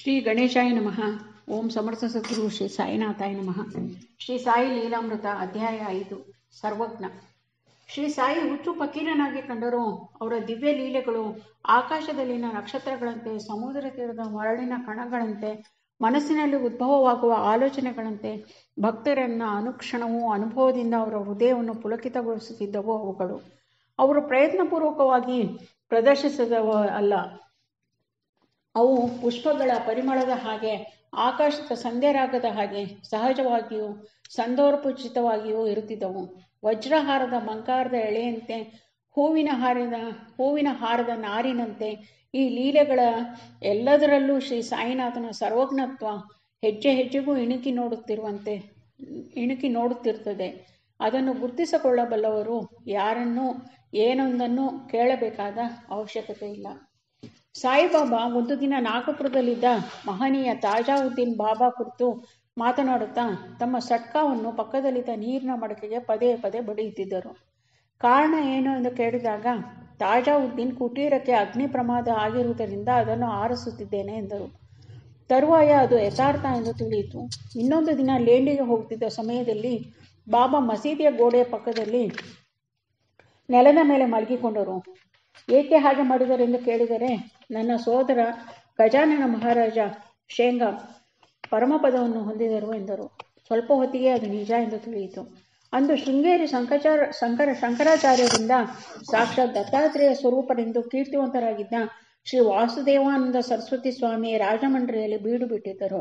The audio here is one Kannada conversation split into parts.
ಶ್ರೀ ಗಣೇಶಾಯ ನಮಃ ಓಂ ಸಮರ್ಥ ಸದ್ಗುರು ಶ್ರೀ ಸಾಯಿನಾಥಾಯ ನಮಃ ಶ್ರೀ ಸಾಯಿ ಲೀಲಾಮೃತ ಅಧ್ಯಾಯ ಐದು ಸರ್ವಜ್ಞ ಶ್ರೀ ಸಾಯಿ ಹುಚ್ಚು ಫಕೀರನಾಗಿ ಕಂಡರೂ ಅವರ ದಿವ್ಯ ಲೀಲೆಗಳು ಆಕಾಶದಲ್ಲಿನ ನಕ್ಷತ್ರಗಳಂತೆ ಸಮುದ್ರ ತೀರದ ಮರಳಿನ ಕಣಗಳಂತೆ ಮನಸ್ಸಿನಲ್ಲಿ ಉದ್ಭವವಾಗುವ ಆಲೋಚನೆಗಳಂತೆ ಭಕ್ತರನ್ನ ಅನುಕ್ಷಣವೂ ಅನುಭವದಿಂದ ಅವರ ಹೃದಯವನ್ನು ಪುಲಕಿತಗೊಳಿಸುತ್ತಿದ್ದವು ಅವುಗಳು ಅವರು ಪ್ರಯತ್ನಪೂರ್ವಕವಾಗಿ ಪ್ರದರ್ಶಿಸಿದವ ಅಲ್ಲ ಅವು ಪುಷ್ಪಗಳ ಪರಿಮಳದ ಹಾಗೆ ಆಕಾಶದ ಸಂಧ್ಯಾರಾಗದ ಹಾಗೆ ಸಹಜವಾಗಿಯೂ ಸಂದರ್ಭೋಚಿತವಾಗಿಯೂ ಇರುತ್ತಿದ್ದವು ವಜ್ರಹಾರದ ಮಂಕಾರದ ಎಳೆಯಂತೆ ಹೂವಿನ ಹಾರದ ಹೂವಿನ ಹಾರದ ನಾರಿನಂತೆ ಈ ಲೀಲೆಗಳ ಎಲ್ಲದರಲ್ಲೂ ಶ್ರೀ ಸಾಯಿನಾಥನ ಸರ್ವಜ್ಞತ್ವ ಹೆಜ್ಜೆ ಹೆಜ್ಜೆಗೂ ಇಣುಕಿ ನೋಡುತ್ತಿರುವಂತೆ ಇಣುಕಿ ನೋಡುತ್ತಿರುತ್ತದೆ ಅದನ್ನು ಗುರುತಿಸಿಕೊಳ್ಳಬಲ್ಲವರು ಯಾರನ್ನೂ ಏನೊಂದನ್ನು ಕೇಳಬೇಕಾದ ಅವಶ್ಯಕತೆ ಇಲ್ಲ ಸಾಯಿಬಾಬಾ ಒಂದು ದಿನ ನಾಗಪುರದಲ್ಲಿದ್ದ ಮಹನೀಯ ತಾಜಾವುದ್ದೀನ್ ಬಾಬಾ ಕುರಿತು ಮಾತನಾಡುತ್ತಾ ತಮ್ಮ ಸಟ್ಕಾವನ್ನು ಪಕ್ಕದಲ್ಲಿದ್ದ ನೀರಿನ ಮಡಕೆಗೆ ಪದೇ ಪದೇ ಬಡಿಯುತ್ತಿದ್ದರು ಕಾರಣ ಏನು ಎಂದು ಕೇಳಿದಾಗ ತಾಜಾವುದ್ದೀನ್ ಕುಟೀರಕ್ಕೆ ಅಗ್ನಿ ಪ್ರಮಾದ ಆಗಿರುವುದರಿಂದ ಅದನ್ನು ಆರಿಸುತ್ತಿದ್ದೇನೆ ಎಂದರು ತರುವಾಯ ಅದು ಯಥಾರ್ಥ ಎಂದು ತಿಳಿಯಿತು ಇನ್ನೊಂದು ದಿನ ಲೇಂಡಿಗೆ ಹೋಗುತ್ತಿದ್ದ ಸಮಯದಲ್ಲಿ ಬಾಬಾ ಮಸೀದಿಯ ಗೋಡೆಯ ಪಕ್ಕದಲ್ಲಿ ನೆಲದ ಮೇಲೆ ಮಲಗಿಕೊಂಡರು ಏಕೆ ಹಾಗೆ ಮಾಡಿದರೆಂದು ಕೇಳಿದರೆ ನನ್ನ ಸೋದರ ಗಜಾನನ ಮಹಾರಾಜ ಶೇಂಗಾ ಪರಮಪದವನ್ನು ಹೊಂದಿದರು ಎಂದರು ಸ್ವಲ್ಪ ಹೊತ್ತಿಗೆ ಅದು ನಿಜ ಎಂದು ತಿಳಿಯಿತು ಅಂದು ಶೃಂಗೇರಿ ಶಂಕಚಾರ ಶಂಕರ ಶಂಕರಾಚಾರ್ಯರಿಂದ ಸಾಕ್ಷಾತ್ ದತ್ತಾತ್ರೇಯ ಸ್ವರೂಪರೆಂದು ಕೀರ್ತಿವಂತರಾಗಿದ್ದ ಶ್ರೀ ವಾಸುದೇವಾನಂದ ಸರಸ್ವತಿ ಸ್ವಾಮಿ ರಾಜಮಂಡ್ರಿಯಲ್ಲಿ ಬೀಡು ಬಿಟ್ಟಿದ್ದರು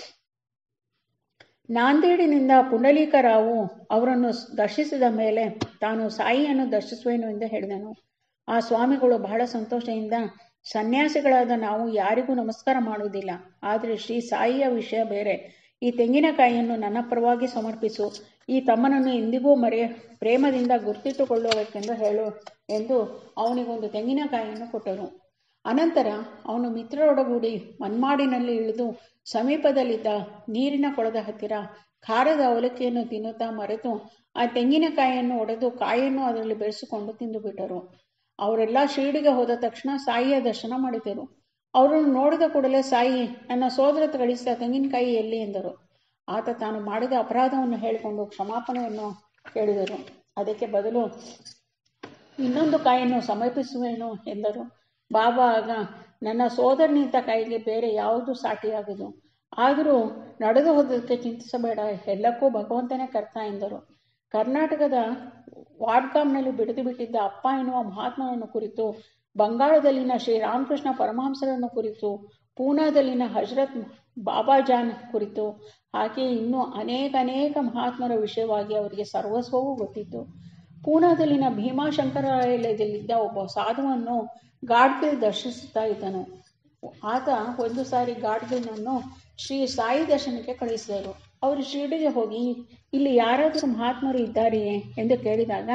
ನಾಂದೇಡಿನಿಂದ ಪುಂಡಲೀಕರಾವು ಅವರನ್ನು ದರ್ಶಿಸಿದ ಮೇಲೆ ತಾನು ಸಾಯಿಯನ್ನು ದರ್ಶಿಸುವೆನು ಎಂದು ಹೇಳಿದನು ಆ ಸ್ವಾಮಿಗಳು ಬಹಳ ಸಂತೋಷದಿಂದ ಸನ್ಯಾಸಿಗಳಾದ ನಾವು ಯಾರಿಗೂ ನಮಸ್ಕಾರ ಮಾಡುವುದಿಲ್ಲ ಆದರೆ ಶ್ರೀ ಸಾಯಿಯ ವಿಷಯ ಬೇರೆ ಈ ತೆಂಗಿನಕಾಯಿಯನ್ನು ನನ್ನ ಪರವಾಗಿ ಸಮರ್ಪಿಸು ಈ ತಮ್ಮನನ್ನು ಎಂದಿಗೂ ಮರೆಯ ಪ್ರೇಮದಿಂದ ಗುರ್ತಿಟ್ಟುಕೊಳ್ಳಬೇಕೆಂದು ಹೇಳು ಎಂದು ಅವನಿಗೊಂದು ತೆಂಗಿನಕಾಯಿಯನ್ನು ಕೊಟ್ಟರು ಅನಂತರ ಅವನು ಮಿತ್ರರೊಡಗೂಡಿ ಮನ್ಮಾಡಿನಲ್ಲಿ ಇಳಿದು ಸಮೀಪದಲ್ಲಿದ್ದ ನೀರಿನ ಕೊಳದ ಹತ್ತಿರ ಖಾರದ ಅವಲಕ್ಕಿಯನ್ನು ತಿನ್ನುತ್ತಾ ಮರೆತು ಆ ತೆಂಗಿನಕಾಯಿಯನ್ನು ಒಡೆದು ಕಾಯನ್ನು ಅದರಲ್ಲಿ ಬೆರೆಸಿಕೊಂಡು ತಿಂದುಬಿಟ್ಟರು ಅವರೆಲ್ಲ ಶಿರಡಿಗೆ ಹೋದ ತಕ್ಷಣ ಸಾಯಿಯ ದರ್ಶನ ಮಾಡಿದರು ಅವರನ್ನು ನೋಡಿದ ಕೂಡಲೇ ಸಾಯಿ ನನ್ನ ಸೋದರ ಗಳಿಸಿದ ತೆಂಗಿನಕಾಯಿ ಎಲ್ಲಿ ಎಂದರು ಆತ ತಾನು ಮಾಡಿದ ಅಪರಾಧವನ್ನು ಹೇಳಿಕೊಂಡು ಕ್ಷಮಾಪಣೆಯನ್ನು ಕೇಳಿದರು ಅದಕ್ಕೆ ಬದಲು ಇನ್ನೊಂದು ಕಾಯನ್ನು ಸಮರ್ಪಿಸುವೇನು ಎಂದರು ಬಾಬಾ ಆಗ ನನ್ನ ಸೋದರನಿಂದ ಕೈಗೆ ಬೇರೆ ಯಾವುದು ಸಾಟಿಯಾಗದು ಆದರೂ ನಡೆದು ಹೋದಕ್ಕೆ ಚಿಂತಿಸಬೇಡ ಎಲ್ಲಕ್ಕೂ ಭಗವಂತನೇ ಕರ್ತ ಎಂದರು ಕರ್ನಾಟಕದ ವಾಡ್ಗಾಮ್ನಲ್ಲಿ ಬಿಡಿದು ಬಿಟ್ಟಿದ್ದ ಅಪ್ಪ ಎನ್ನುವ ಮಹಾತ್ಮನನ್ನು ಕುರಿತು ಬಂಗಾಳದಲ್ಲಿನ ಶ್ರೀರಾಮಕೃಷ್ಣ ಪರಮಹಂಸರನ್ನು ಕುರಿತು ಪೂನಾದಲ್ಲಿನ ಹಜರತ್ ಬಾಬಾಜಾನ್ ಕುರಿತು ಹಾಗೆ ಇನ್ನೂ ಅನೇಕ ಅನೇಕ ಮಹಾತ್ಮರ ವಿಷಯವಾಗಿ ಅವರಿಗೆ ಸರ್ವಸ್ವವೂ ಗೊತ್ತಿತ್ತು ಪೂನಾದಲ್ಲಿನ ಭೀಮಾಶಂಕರಾಲಯದಲ್ಲಿದ್ದ ಒಬ್ಬ ಸಾಧುವನ್ನು ಗಾಡ್ಗಿಲ್ ದರ್ಶಿಸುತ್ತಾ ಇದ್ದನು ಆತ ಒಂದು ಸಾರಿ ಗಾಡ್ಗಿಲ್ನನ್ನು ಶ್ರೀ ಸಾಯಿ ದರ್ಶನಕ್ಕೆ ಕಳಿಸಿದರು ಅವರು ಶಿರಡಿಗೆ ಹೋಗಿ ಇಲ್ಲಿ ಯಾರಾದರೂ ಮಹಾತ್ಮರು ಇದ್ದಾರೆಯೇ ಎಂದು ಕೇಳಿದಾಗ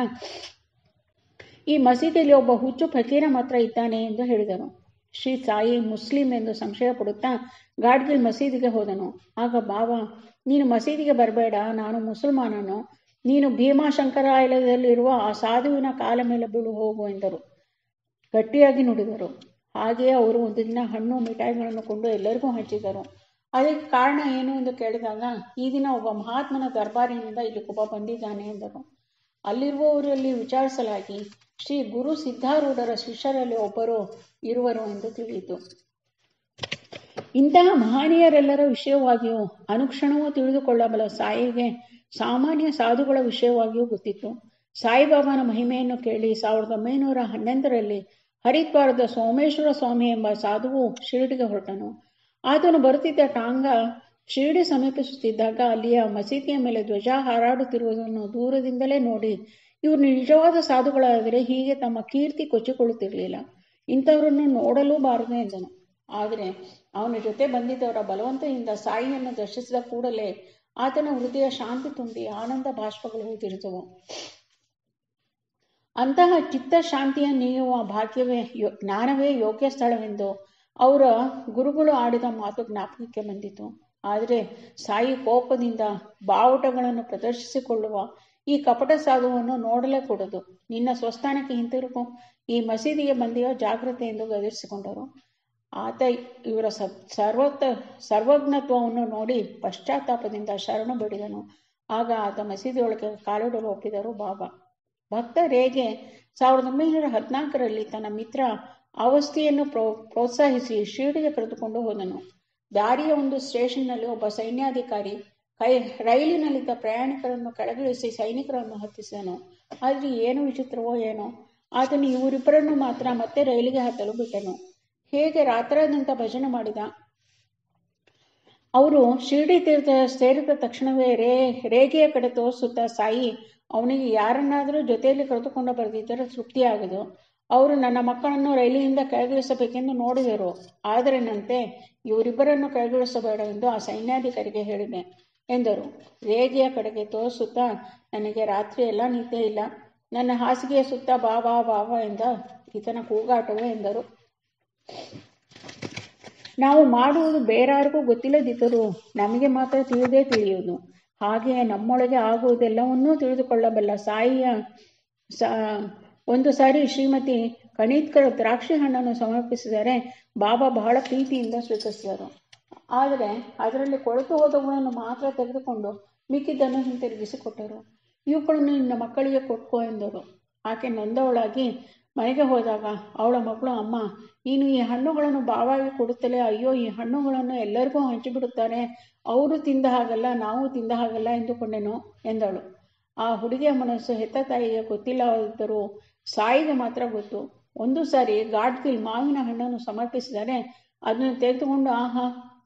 ಈ ಮಸೀದಿಯಲ್ಲಿ ಒಬ್ಬ ಹುಚ್ಚು ಫಕೀರ ಮಾತ್ರ ಇದ್ದಾನೆ ಎಂದು ಹೇಳಿದರು ಶ್ರೀ ಸಾಯಿ ಮುಸ್ಲಿಂ ಎಂದು ಸಂಶಯ ಪಡುತ್ತಾ ಗಾಡ್ಗಿಲ್ ಮಸೀದಿಗೆ ಹೋದನು ಆಗ ಬಾಬಾ ನೀನು ಮಸೀದಿಗೆ ಬರಬೇಡ ನಾನು ಮುಸಲ್ಮಾನನು ನೀನು ಭೀಮಾಶಂಕರಾಲಯದಲ್ಲಿರುವ ಆ ಸಾಧುವಿನ ಕಾಲ ಮೇಲೆ ಬೀಳು ಹೋಗು ಎಂದರು ಗಟ್ಟಿಯಾಗಿ ನುಡಿದರು ಹಾಗೆಯೇ ಅವರು ಒಂದು ದಿನ ಹಣ್ಣು ಮಿಠಾಯಿಗಳನ್ನು ಕೊಂಡು ಎಲ್ಲರಿಗೂ ಹಂಚಿದರು ಅದಕ್ಕೆ ಕಾರಣ ಏನು ಎಂದು ಕೇಳಿದಾಗ ಈ ದಿನ ಒಬ್ಬ ಮಹಾತ್ಮನ ದರ್ಬಾರಿನಿಂದ ಇಲ್ಲಿ ಒಬ್ಬ ಬಂದಿದ್ದಾನೆ ಎಂದರು ಅಲ್ಲಿರುವವರಲ್ಲಿ ವಿಚಾರಿಸಲಾಗಿ ಶ್ರೀ ಗುರು ಸಿದ್ಧಾರೂಢರ ಶಿಷ್ಯರಲ್ಲಿ ಒಬ್ಬರು ಇರುವರು ಎಂದು ತಿಳಿಯಿತು ಇಂತಹ ಮಹನೀಯರೆಲ್ಲರ ವಿಷಯವಾಗಿಯೂ ಅನುಕ್ಷಣವೂ ತಿಳಿದುಕೊಳ್ಳಬಲ್ಲ ಸಾಯಿಗೆ ಸಾಮಾನ್ಯ ಸಾಧುಗಳ ವಿಷಯವಾಗಿಯೂ ಗೊತ್ತಿತ್ತು ಸಾಯಿಬಾಬಾನ ಮಹಿಮೆಯನ್ನು ಕೇಳಿ ಸಾವಿರದ ಒಂಬೈನೂರ ಹನ್ನೊಂದರಲ್ಲಿ ಹರಿದ್ವಾರದ ಸೋಮೇಶ್ವರ ಸ್ವಾಮಿ ಎಂಬ ಸಾಧುವು ಶಿರಡಿಗೆ ಹೊರಟನು ಆತನು ಬರುತ್ತಿದ್ದ ಟಾಂಗ ಶಿರಡಿ ಸಮೀಪಿಸುತ್ತಿದ್ದಾಗ ಅಲ್ಲಿಯ ಮಸೀದಿಯ ಮೇಲೆ ಧ್ವಜ ಹಾರಾಡುತ್ತಿರುವುದನ್ನು ದೂರದಿಂದಲೇ ನೋಡಿ ಇವರು ನಿಜವಾದ ಸಾಧುಗಳಾದರೆ ಹೀಗೆ ತಮ್ಮ ಕೀರ್ತಿ ಕೊಚ್ಚಿಕೊಳ್ಳುತ್ತಿರಲಿಲ್ಲ ಇಂಥವರನ್ನು ನೋಡಲೂ ಬಾರದು ಎಂದನು ಆದರೆ ಅವನ ಜೊತೆ ಬಂದಿದ್ದವರ ಬಲವಂತದಿಂದ ಸಾಯಿಯನ್ನು ದರ್ಶಿಸಿದ ಕೂಡಲೇ ಆತನ ಹೃದಯ ಶಾಂತಿ ತುಂಬಿ ಆನಂದ ಬಾಷ್ಪಗಳು ಉದಿರಿದವು ಅಂತಹ ಚಿತ್ತ ಶಾಂತಿಯ ನೀಯುವ ಭಾಗ್ಯವೇ ಜ್ಞಾನವೇ ಯೋಗ್ಯ ಸ್ಥಳವೆಂದು ಅವರ ಗುರುಗಳು ಆಡಿದ ಮಾತು ಜ್ಞಾಪಕಕ್ಕೆ ಬಂದಿತು ಆದರೆ ಸಾಯಿ ಕೋಪದಿಂದ ಬಾವುಟಗಳನ್ನು ಪ್ರದರ್ಶಿಸಿಕೊಳ್ಳುವ ಈ ಕಪಟ ಸಾಧುವನ್ನು ನೋಡಲೇ ಕೊಡದು ನಿನ್ನ ಸ್ವಸ್ಥಾನಕ್ಕೆ ಹಿಂತಿರುಗು ಈ ಮಸೀದಿಗೆ ಬಂದೆಯೋ ಜಾಗ್ರತೆ ಎಂದು ಗದರಿಸಿಕೊಂಡರು ಆತ ಇವರ ಸ ಸರ್ವತ ಸರ್ವಜ್ಞತ್ವವನ್ನು ನೋಡಿ ಪಶ್ಚಾತ್ತಾಪದಿಂದ ಶರಣು ಬಿಡಿದನು ಆಗ ಆತ ಮಸೀದಿಯೊಳಗೆ ಕಾಲಿಡಲು ಒಪ್ಪಿದರು ಬಾಬಾ ಭಕ್ತ ರೇಗೆ ಸಾವಿರದ ಒಂಬೈನೂರ ಹದಿನಾಲ್ಕರಲ್ಲಿ ತನ್ನ ಮಿತ್ರ ಅವಸ್ಥಿಯನ್ನು ಪ್ರೋ ಪ್ರೋತ್ಸಾಹಿಸಿ ಶಿರಡಿಗೆ ಕರೆದುಕೊಂಡು ಹೋದನು ದಾರಿಯ ಒಂದು ಸ್ಟೇಷನ್ನಲ್ಲಿ ಒಬ್ಬ ಸೈನ್ಯಾಧಿಕಾರಿ ಕೈ ರೈಲಿನಲ್ಲಿದ್ದ ಪ್ರಯಾಣಿಕರನ್ನು ಕೆಳಗಿಳಿಸಿ ಸೈನಿಕರನ್ನು ಹತ್ತಿಸಿದನು ಆದರೆ ಏನು ವಿಚಿತ್ರವೋ ಏನೋ ಆತನು ಇವರಿಬ್ಬರನ್ನು ಮಾತ್ರ ಮತ್ತೆ ರೈಲಿಗೆ ಹತ್ತಲು ಬಿಟ್ಟನು ಹೇಗೆ ರಾತ್ರಾದಂತ ಭಜನೆ ಮಾಡಿದ ಅವರು ಶಿರಡಿ ತೀರ್ಥ ಸೇರಿದ ತಕ್ಷಣವೇ ರೇ ರೇಖೆಯ ಕಡೆ ತೋರಿಸುತ್ತಾ ಸಾಯಿ ಅವನಿಗೆ ಯಾರನ್ನಾದರೂ ಜೊತೆಯಲ್ಲಿ ಕರೆದುಕೊಂಡು ಬರೆದಿದ್ದರೆ ತೃಪ್ತಿಯಾಗದು ಅವರು ನನ್ನ ಮಕ್ಕಳನ್ನು ರೈಲಿನಿಂದ ಕೆಳಗಿಳಿಸಬೇಕೆಂದು ನೋಡಿದರು ಆದರೆನಂತೆ ಇವರಿಬ್ಬರನ್ನು ಕೆಳಗಿಳಿಸಬೇಡವೆಂದು ಆ ಸೈನ್ಯಾಧಿಕಾರಿಗೆ ಹೇಳಿದೆ ಎಂದರು ರೇಗಿಯ ಕಡೆಗೆ ತೋರಿಸುತ್ತಾ ನನಗೆ ರಾತ್ರಿ ಎಲ್ಲ ನಿದ್ದೆ ಇಲ್ಲ ನನ್ನ ಹಾಸಿಗೆಯ ಸುತ್ತ ಬಾ ಬಾ ಬಾಬಾ ಎಂದ ಈತನ ಕೂಗಾಟವೇ ಎಂದರು ನಾವು ಮಾಡುವುದು ಬೇರಾರಿಗೂ ಗೊತ್ತಿಲ್ಲದಿದ್ದರೂ ನಮಗೆ ಮಾತ್ರ ತಿಳಿದೇ ತಿಳಿಯುವುದು ಹಾಗೆಯೇ ನಮ್ಮೊಳಗೆ ಆಗುವುದೆಲ್ಲವನ್ನೂ ತಿಳಿದುಕೊಳ್ಳಬಲ್ಲ ಸಾಯಿಯ ಸ ಒಂದು ಸಾರಿ ಶ್ರೀಮತಿ ಕಣಿತ್ಕರ ದ್ರಾಕ್ಷಿ ಹಣ್ಣನ್ನು ಸಮರ್ಪಿಸಿದರೆ ಬಾಬಾ ಬಹಳ ಪ್ರೀತಿಯಿಂದ ಸ್ವೀಕರಿಸಿದರು ಆದರೆ ಅದರಲ್ಲಿ ಕೊಳೆತು ಹೋದವುಗಳನ್ನು ಮಾತ್ರ ತೆಗೆದುಕೊಂಡು ಮಿಕ್ಕಿದ್ದನ್ನು ಹಿಂತಿರುಗಿಸಿಕೊಟ್ಟರು ಇವುಗಳನ್ನು ನಿನ್ನ ಮಕ್ಕಳಿಗೆ ಕೊಟ್ಕೋ ಎಂದರು ಆಕೆ ನೊಂದವಳಾಗಿ ಮನೆಗೆ ಹೋದಾಗ ಅವಳ ಮಗಳು ಅಮ್ಮ ನೀನು ಈ ಹಣ್ಣುಗಳನ್ನು ಬಾವಾಗಿ ಕೊಡುತ್ತಲೇ ಅಯ್ಯೋ ಈ ಹಣ್ಣುಗಳನ್ನು ಎಲ್ಲರಿಗೂ ಹಂಚಿಬಿಡುತ್ತಾರೆ ಅವರು ತಿಂದ ಹಾಗಲ್ಲ ನಾವು ತಿಂದ ಹಾಗಲ್ಲ ಎಂದುಕೊಂಡೆನು ಎಂದಳು ಆ ಹುಡುಗಿಯ ಮನಸ್ಸು ಹೆತ್ತ ತಾಯಿಗೆ ಗೊತ್ತಿಲ್ಲದಿದ್ದರೂ ಸಾಯಿಗೆ ಮಾತ್ರ ಗೊತ್ತು ಒಂದು ಸಾರಿ ಗಾಡ್ಗಿಲ್ ಮಾವಿನ ಹಣ್ಣನ್ನು ಸಮರ್ಪಿಸಿದರೆ ಅದನ್ನು ತೆಗೆದುಕೊಂಡು ಆಹಾ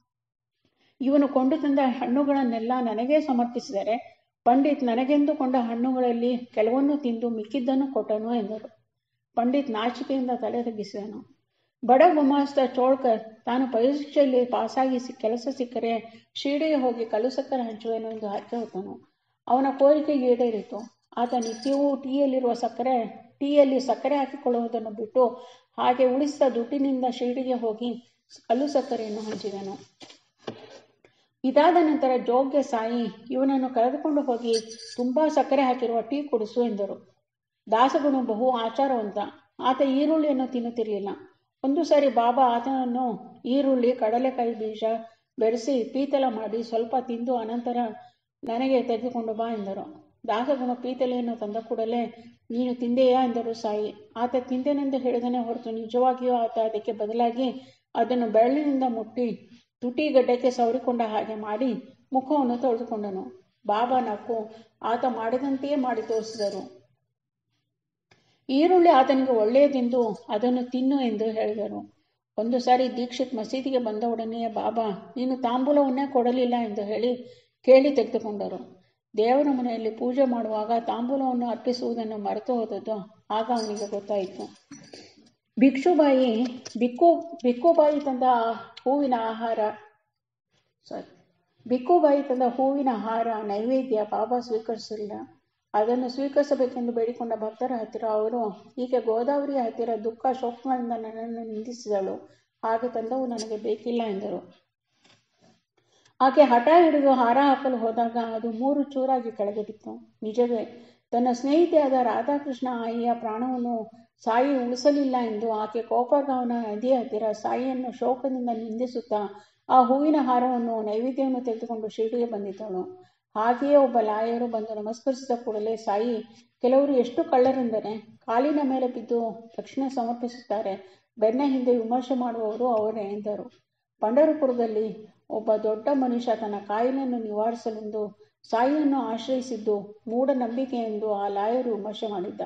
ಇವನು ಕೊಂಡು ತಂದ ಹಣ್ಣುಗಳನ್ನೆಲ್ಲ ನನಗೇ ಸಮರ್ಪಿಸಿದರೆ ಪಂಡಿತ್ ನನಗೆಂದುಕೊಂಡ ಹಣ್ಣುಗಳಲ್ಲಿ ಕೆಲವನ್ನು ತಿಂದು ಮಿಕ್ಕಿದ್ದನ್ನು ಕೊಟ್ಟನು ಎಂದರು ಪಂಡಿತ್ ನಾಚಿಕೆಯಿಂದ ತಲೆ ತಗ್ಗಿಸಿದನು ಬಡ ಗುಮಾಸ್ತ ಚೋಳ್ಕರ್ ತಾನು ಪರೀಕ್ಷೆಯಲ್ಲಿ ಪಾಸಾಗಿ ಕೆಲಸ ಸಿಕ್ಕರೆ ಶಿರಡಿಗೆ ಹೋಗಿ ಕಲ್ಲು ಸಕ್ಕರೆ ಹಂಚುವೆನು ಎಂದು ಹರಕೆ ಹೊತ್ತನು ಅವನ ಕೋರಿಕೆ ಈಡೇರಿತು ಆತ ನಿತ್ಯವೂ ಟೀಯಲ್ಲಿರುವ ಸಕ್ಕರೆ ಟೀಯಲ್ಲಿ ಸಕ್ಕರೆ ಹಾಕಿಕೊಳ್ಳುವುದನ್ನು ಬಿಟ್ಟು ಹಾಗೆ ಉಳಿಸಿದ ದುಡ್ಡಿನಿಂದ ಶಿರಡಿಗೆ ಹೋಗಿ ಕಲ್ಲು ಸಕ್ಕರೆಯನ್ನು ಹಂಚಿದನು ಇದಾದ ನಂತರ ಜೋಗ್ಯ ಸಾಯಿ ಇವನನ್ನು ಕರೆದುಕೊಂಡು ಹೋಗಿ ತುಂಬಾ ಸಕ್ಕರೆ ಹಾಕಿರುವ ಟೀ ಕುಡಿಸು ಎಂದರು ದಾಸಗುಣು ಬಹು ಆಚಾರವಂತ ಆತ ಈರುಳ್ಳಿಯನ್ನು ತಿನ್ನುತ್ತಿರಲಿಲ್ಲ ಒಂದು ಸಾರಿ ಬಾಬಾ ಆತನನ್ನು ಈರುಳ್ಳಿ ಕಡಲೆಕಾಯಿ ಬೀಜ ಬೆರೆಸಿ ಪೀತಲ ಮಾಡಿ ಸ್ವಲ್ಪ ತಿಂದು ಅನಂತರ ನನಗೆ ತೆಗೆದುಕೊಂಡು ಬಾ ಎಂದರು ದಾಸಗುಣ ಪೀತಲೆಯನ್ನು ತಂದ ಕೂಡಲೇ ನೀನು ತಿಂದೆಯಾ ಎಂದರು ಸಾಯಿ ಆತ ತಿಂದೆನೆಂದು ಹೇಳಿದನೇ ಹೊರತು ನಿಜವಾಗಿಯೂ ಆತ ಅದಕ್ಕೆ ಬದಲಾಗಿ ಅದನ್ನು ಬೆರಳಿನಿಂದ ಮುಟ್ಟಿ ತುಟಿ ಗಡ್ಡಕ್ಕೆ ಸವರಿಕೊಂಡ ಹಾಗೆ ಮಾಡಿ ಮುಖವನ್ನು ತೊಳೆದುಕೊಂಡನು ಬಾಬಾ ನಕ್ಕು ಆತ ಮಾಡಿದಂತೆಯೇ ಮಾಡಿ ತೋರಿಸಿದರು ಈರುಳ್ಳಿ ಆತನಿಗೆ ಒಳ್ಳೆಯದೆಂದು ಅದನ್ನು ತಿನ್ನು ಎಂದು ಹೇಳಿದರು ಒಂದು ಸಾರಿ ದೀಕ್ಷಿತ್ ಮಸೀದಿಗೆ ಬಂದ ಒಡನೆಯೇ ಬಾಬಾ ನೀನು ತಾಂಬೂಲವನ್ನೇ ಕೊಡಲಿಲ್ಲ ಎಂದು ಹೇಳಿ ಕೇಳಿ ತೆಗೆದುಕೊಂಡರು ದೇವರ ಮನೆಯಲ್ಲಿ ಪೂಜೆ ಮಾಡುವಾಗ ತಾಂಬೂಲವನ್ನು ಅರ್ಪಿಸುವುದನ್ನು ಮರೆತು ಹೋದದ್ದು ಆಗ ಅವನಿಗೆ ಗೊತ್ತಾಯಿತು ಭಿಕ್ಷುಬಾಯಿ ಬಿಕ್ಕು ಬಿಕ್ಕುಬಾಯಿ ತಂದ ಹೂವಿನ ಆಹಾರ ಸಾರಿ ಬಿಕ್ಕುಬಾಯಿ ತಂದ ಹೂವಿನ ಹಾರ ನೈವೇದ್ಯ ಬಾಬಾ ಸ್ವೀಕರಿಸಲಿಲ್ಲ ಅದನ್ನು ಸ್ವೀಕರಿಸಬೇಕೆಂದು ಬೇಡಿಕೊಂಡ ಭಕ್ತರ ಹತ್ತಿರ ಅವರು ಈಕೆ ಗೋದಾವರಿಯ ಹತ್ತಿರ ದುಃಖ ಶೋಕಗಳಿಂದ ನನ್ನನ್ನು ನಿಂದಿಸಿದಳು ಹಾಗೆ ತಂದವು ನನಗೆ ಬೇಕಿಲ್ಲ ಎಂದರು ಆಕೆ ಹಠ ಹಿಡಿದು ಹಾರ ಹಾಕಲು ಹೋದಾಗ ಅದು ಮೂರು ಚೂರಾಗಿ ಕೆಳಗೆ ಬಿತ್ತು ನಿಜವೇ ತನ್ನ ಸ್ನೇಹಿತೆಯಾದ ರಾಧಾಕೃಷ್ಣ ಆಯಿಯ ಪ್ರಾಣವನ್ನು ಸಾಯಿ ಉಳಿಸಲಿಲ್ಲ ಎಂದು ಆಕೆ ಕೋಪಗಾವನ ನದಿಯ ಹತ್ತಿರ ಸಾಯಿಯನ್ನು ಶೋಕದಿಂದ ನಿಂದಿಸುತ್ತಾ ಆ ಹೂವಿನ ಹಾರವನ್ನು ನೈವೇದ್ಯವನ್ನು ತೆಗೆದುಕೊಂಡು ಶಿರಡಿಗೆ ಬಂದಿದ್ದಳು ಹಾಗೆಯೇ ಒಬ್ಬ ಲಾಯರು ಬಂದು ನಮಸ್ಕರಿಸಿದ ಕೂಡಲೇ ಸಾಯಿ ಕೆಲವರು ಎಷ್ಟು ಕಳ್ಳರೆಂದರೆ ಕಾಲಿನ ಮೇಲೆ ಬಿದ್ದು ದಕ್ಷಿಣ ಸಮರ್ಪಿಸುತ್ತಾರೆ ಬೆನ್ನ ಹಿಂದೆ ವಿಮರ್ಶೆ ಮಾಡುವವರು ಅವರೇ ಎಂದರು ಪಂಡರಪುರದಲ್ಲಿ ಒಬ್ಬ ದೊಡ್ಡ ಮನುಷ್ಯ ತನ್ನ ಕಾಯಿಲೆಯನ್ನು ನಿವಾರಿಸಲೆಂದು ಸಾಯಿಯನ್ನು ಆಶ್ರಯಿಸಿದ್ದು ಮೂಢನಂಬಿಕೆ ಎಂದು ಆ ಲಾಯರು ವಿಮರ್ಶೆ ಮಾಡಿದ್ದ